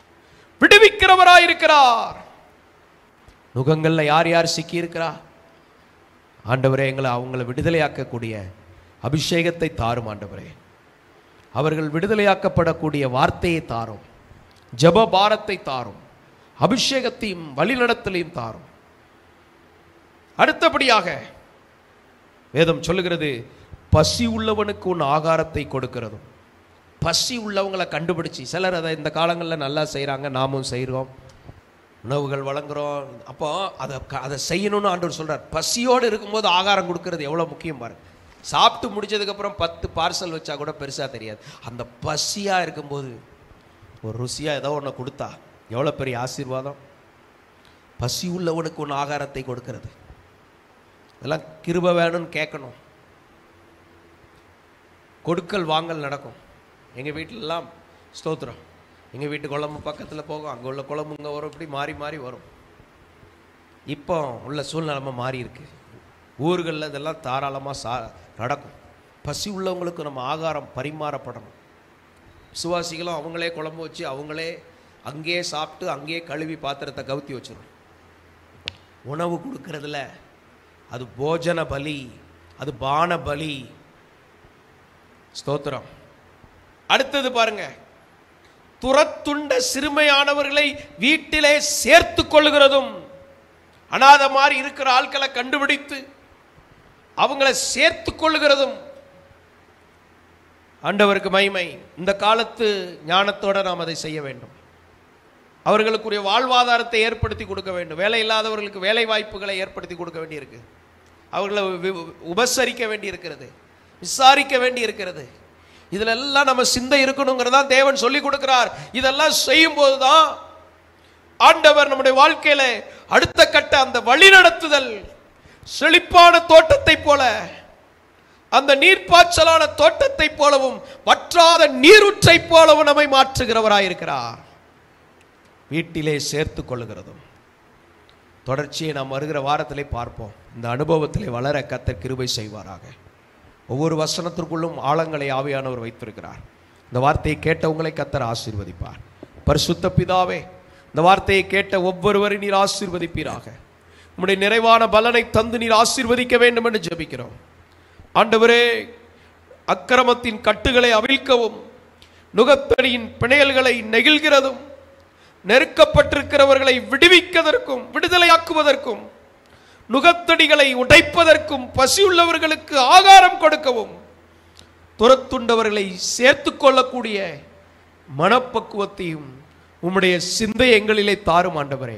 விடுவிக்கிறவராயிருக்கிறார் நுகங்கள்ல யார் யார் சிக்கி இருக்கிறா ஆண்டவரே எங்களை அவங்கள விடுதலையாக்கக்கூடிய அபிஷேகத்தை தாரும் ஆண்டவரே அவர்கள் விடுதலையாக்கப்படக்கூடிய வார்த்தையை தாரும் ஜெப பாரத்தை தாரும் அபிஷேகத்தையும் வழிநடத்தலையும் தாரும் அடுத்தபடியாக வேதம் சொல்லுகிறது பசி உள்ளவனுக்கு உன் ஆகாரத்தை கொடுக்கிறதும் பசி உள்ளவங்களை கண்டுபிடிச்சு சிலர் அதை இந்த காலங்களில் நல்லா செய்கிறாங்க நாமும் செய்கிறோம் உணவுகள் வழங்குறோம் அப்போ அதை க- அதை செய்யணும்னு ஆண்டவர் சொல்றார் பசியோடு இருக்கும்போது ஆகாரம் கொடுக்கறது எவ்வளோ முக்கியம் பாருங்க சாப்பிட்டு முடிச்சதுக்கப்புறம் பத்து பார்சல் வச்சா கூட பெருசாக தெரியாது அந்த பசியாக இருக்கும்போது ஒரு ருசியாக ஏதோ ஒன்று கொடுத்தா எவ்வளோ பெரிய ஆசீர்வாதம் பசி உள்ளவனுக்கு ஒன்று ஆகாரத்தை கொடுக்கிறது இதெல்லாம் கிருப வேணும்னு கேட்கணும் கொடுக்கல் வாங்கல் நடக்கும் எங்கள் வீட்டிலலாம் ஸ்தோத்திரம் எங்கள் வீட்டு குழம்பு பக்கத்தில் போகும் அங்கே உள்ள குழம்பு இங்கே வரும் இப்படி மாறி மாறி வரும் இப்போ உள்ள சூழ்நிலைமை மாறி இருக்கு ஊர்களில் இதெல்லாம் தாராளமாக சா நடக்கும் பசி உள்ளவங்களுக்கு நம்ம ஆகாரம் பரிமாறப்படணும் விசுவாசிகளும் அவங்களே குழம்பு வச்சு அவங்களே அங்கேயே சாப்பிட்டு அங்கேயே கழுவி பாத்திரத்தை கவுத்தி வச்சிடும் உணவு கொடுக்கறதுல அது போஜன பலி அது பான பலி ஸ்தோத்திரம் அடுத்தது பாருங்க துரத்துண்ட சிறுமையானவர்களை வீட்டிலே சேர்த்து கொள்ளுகிறதும் அனாத மாதிரி இருக்கிற ஆட்களை கண்டுபிடித்து அவங்கள சேர்த்து கொள்ளுகிறதும் ஆண்டவருக்கு மகிமை இந்த காலத்து ஞானத்தோட நாம் அதை செய்ய வேண்டும் அவர்களுக்குரிய வாழ்வாதாரத்தை ஏற்படுத்தி கொடுக்க வேண்டும் வேலை இல்லாதவர்களுக்கு வேலை வாய்ப்புகளை ஏற்படுத்தி கொடுக்க வேண்டியிருக்கு அவர்களை வி- உபசரிக்க வேண்டியிருக்கிறது விசாரிக்க வேண்டியிருக்கிறது இதுல எல்லாம் நம்ம சிந்தை இருக்கணுங்கிறதா தேவன் சொல்லி கொடுக்கிறார் இதெல்லாம் செய்யும் போதுதான் ஆண்டவர் நம்முடைய வாழ்க்கையில அடுத்த கட்ட அந்த வழிநடத்துதல் செழிப்பான தோட்டத்தை போல அந்த நீர்ப்பாய்ச்சலான தோட்டத்தை போலவும் வற்றாத நீரூற்றை போலவும் நம்மை மாற்றுகிறவராயிருக்கிறார் வீட்டிலே சேர்த்து கொள்ளுகிறதும் தொடர்ச்சியை நாம் வருகிற வாரத்திலே பார்ப்போம் இந்த அனுபவத்திலே வளர கத்தர் கிருபை செய்வாராக ஒவ்வொரு வசனத்திற்குள்ளும் ஆழங்களை ஆவியானவர் வைத்திருக்கிறார் இந்த வார்த்தையை கேட்ட உங்களை கத்தர் ஆசீர்வதிப்பார் பரிசுத்த பிதாவே இந்த வார்த்தையை கேட்ட ஒவ்வொருவரை நீர் ஆசீர்வதிப்பீராக உம்முடைய நிறைவான பலனை தந்து நீர் ஆசீர்வதிக்க வேண்டும் என்று ஜெபிக்கிறோம் ஆண்டவரே அக்கிரமத்தின் கட்டுகளை அவிழ்க்கவும் நுகத்தடியின் பிணையல்களை நெகிழ்கிறதும் நெருக்கப்பட்டிருக்கிறவர்களை விடுவிக்கதற்கும் விடுதலையாக்குவதற்கும் நுகத்தடிகளை உடைப்பதற்கும் பசியுள்ளவர்களுக்கு ஆகாரம் கொடுக்கவும் துரத்துண்டவர்களை சேர்த்து கொள்ளக்கூடிய மனப்பக்குவத்தையும் உம்முடைய சிந்தை எங்களிலே தாரும் ஆண்டவரே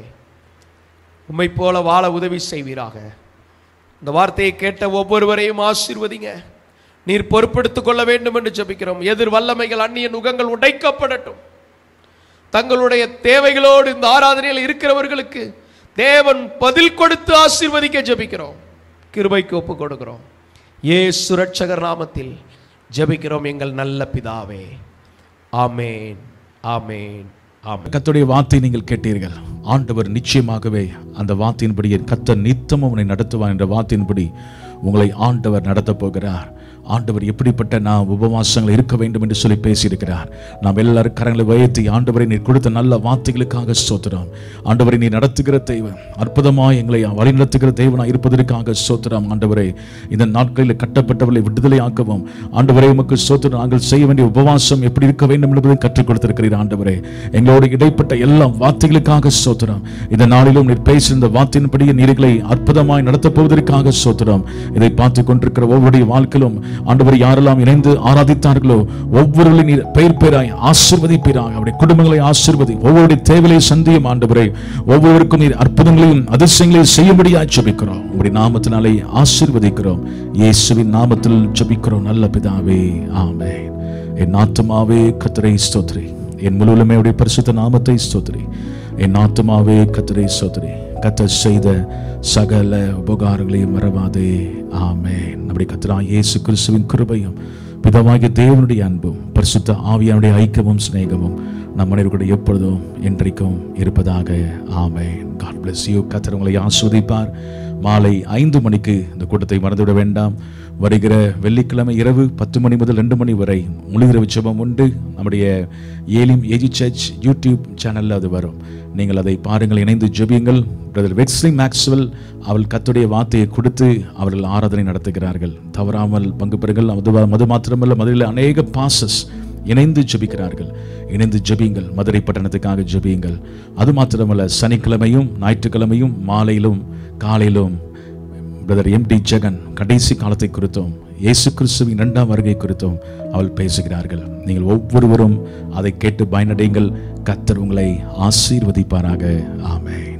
உம்மை போல வாழ உதவி செய்வீராக இந்த வார்த்தையை கேட்ட ஒவ்வொருவரையும் ஆசீர்வதிங்க நீர் பொறுப்பெடுத்துக் கொள்ள வேண்டும் என்று ஜெபிக்கிறோம் எதிர் வல்லமைகள் அந்நிய நுகங்கள் உடைக்கப்படட்டும் தங்களுடைய தேவைகளோடு இந்த ஆராதனையில் இருக்கிறவர்களுக்கு தேவன் பதில் கொடுத்து ஆசீர்வதிக்க ஜெபிக்கிறோம் கிருபைக்கு ஒப்பு கொடுக்கிறோம் ஏ சுரட்சகர் நாமத்தில் ஜெபிக்கிறோம் எங்கள் நல்ல பிதாவே ஆமேன் ஆமேன் ஆமேன் கர்த்தருடைய வார்த்தை நீங்கள் கேட்டீர்கள் ஆண்டவர் நிச்சயமாகவே அந்த வார்த்தையின்படி கத்தர் நித்தமும் உன்னை நடத்துவார் என்ற வார்த்தையின்படி உங்களை ஆண்டவர் நடத்தப் போகிறார் ஆண்டவர் எப்படிப்பட்ட நாம் உபவாசங்கள் இருக்க வேண்டும் என்று சொல்லி பேசியிருக்கிறார் நாம் எல்லாரும் கரங்களை உயர்த்தி ஆண்டவரை நீர் கொடுத்த நல்ல வார்த்தைகளுக்காக ஸ்தோத்திரம் ஆண்டவரை நீ நடத்துகிற தெய்வம் அற்புதமாய் எங்களை வழிநடத்துகிற தெய்வனாய் இருப்பதற்காக ஸ்தோத்திரம் ஆண்டவரே இந்த நாட்களில் கட்டப்பட்டவர்களை விடுதலை ஆக்கவும் ஆண்டவரே உமக்கு ஸ்தோத்திரம் நாங்கள் செய்ய வேண்டிய உபவாசம் எப்படி இருக்க வேண்டும் என்பதை கற்றுக் கொடுத்திருக்கிறீர் ஆண்டவரே எங்களோடு இடைப்பட்ட எல்லா வார்த்தைகளுக்காக ஸ்தோத்திரம் இந்த நாளிலும் நீர் பேசிய இந்த வார்த்தையின்படி நீர்களை அற்புதமாய் நடத்தப் போவதற்காக ஸ்தோத்திரம் இதை பார்த்து கொண்டிருக்கிற ஒவ்வொருடைய வாழ்க்கையிலும் ஆண்டவர் யாரெல்லாம் இணைந்து ஆராதித்தார்களோ ஒவ்வொருவரையும் நீர் பெயர் பெயராய் ஆசிர்வதிப்பீராக அவருடைய குடும்பங்களை ஆசிர்வதி ஒவ்வொருடைய தேவையை சந்தியும் ஆண்டவரை ஒவ்வொருவருக்கும் நீர் அற்புதங்களையும் அதிசயங்களையும் செய்யும்படியாய் ஜெபிக்கிறோம் உங்களுடைய நாமத்தினாலே ஆசிர்வதிக்கிறோம் இயேசுவின் நாமத்தில் ஜெபிக்கிறோம் நல்ல பிதாவே ஆமென் என் ஆத்துமாவே கத்தரை ஸ்தோத்ரி என் முழுவலுமே உடைய பரிசுத்த நாமத்தை ஸ்தோத்ரி என் ஆத்துமாவே கத்தரை ஸ்தோத்ரி கத்தர் செய்த சகல உபகாரங்களையும் மறவாதே ஆமென் நம்முடைய கத்தரா இயேசு கிறிஸ்துவின் கிருபையும் பிதாவாகிய தேவனுடைய அன்பும் பரிசுத்த ஆவியானுடைய ஐக்கியமும் சிநேகமும் நம் அனைவருடைய எப்பொழுதும் என்றைக்கும் இருப்பதாக ஆமென் காட் bless you கத்தர் உங்களை ஆஸ்வதிப்பார் மாலை ஐந்து மணிக்கு இந்த கூட்டத்தை மறந்துவிட வேண்டாம் வருகிற வெள்ளிக்கிழமை இரவு பத்து மணி முதல் ரெண்டு மணி வரை முழுகிற ஜெபம் உண்டு நம்முடைய ஏலிம் ஏஜி சர்ச் யூடியூப் சேனலில் அது வரும் நீங்கள் அதை பாருங்கள் இணைந்து ஜெபியுங்கள் பிரதர் வெக்ஸ்லி மேக்ஸ்வெல் அவள் கத்துடைய வார்த்தையை கொடுத்து அவர்கள் ஆராதனை நடத்துகிறார்கள் தவறாமல் பங்கு பெறுங்கள் அது மது மாத்திரமல்ல மதுரையில் அநேக பாசஸ் இணைந்து ஜெபிக்கிறார்கள் இணைந்து ஜெபியுங்கள் மதுரை பட்டணத்துக்காக ஜெபியுங்கள் அது மாத்திரமல்ல சனிக்கிழமையும் ஞாயிற்றுக்கிழமையும் மாலையிலும் காலையிலும் பிரதர் எம் டி ஜெகன் கடைசி காலத்தை குறித்தும் இயேசு கிறிஸ்துவின் இரண்டாம் வருகை குறித்தும் அவள் பேசுகிறார்கள் நீங்கள் ஒவ்வொருவரும் அதை கேட்டு பயனடைங்கள் கத்தர் உங்களை ஆசீர்வதிப்பாராக ஆமென்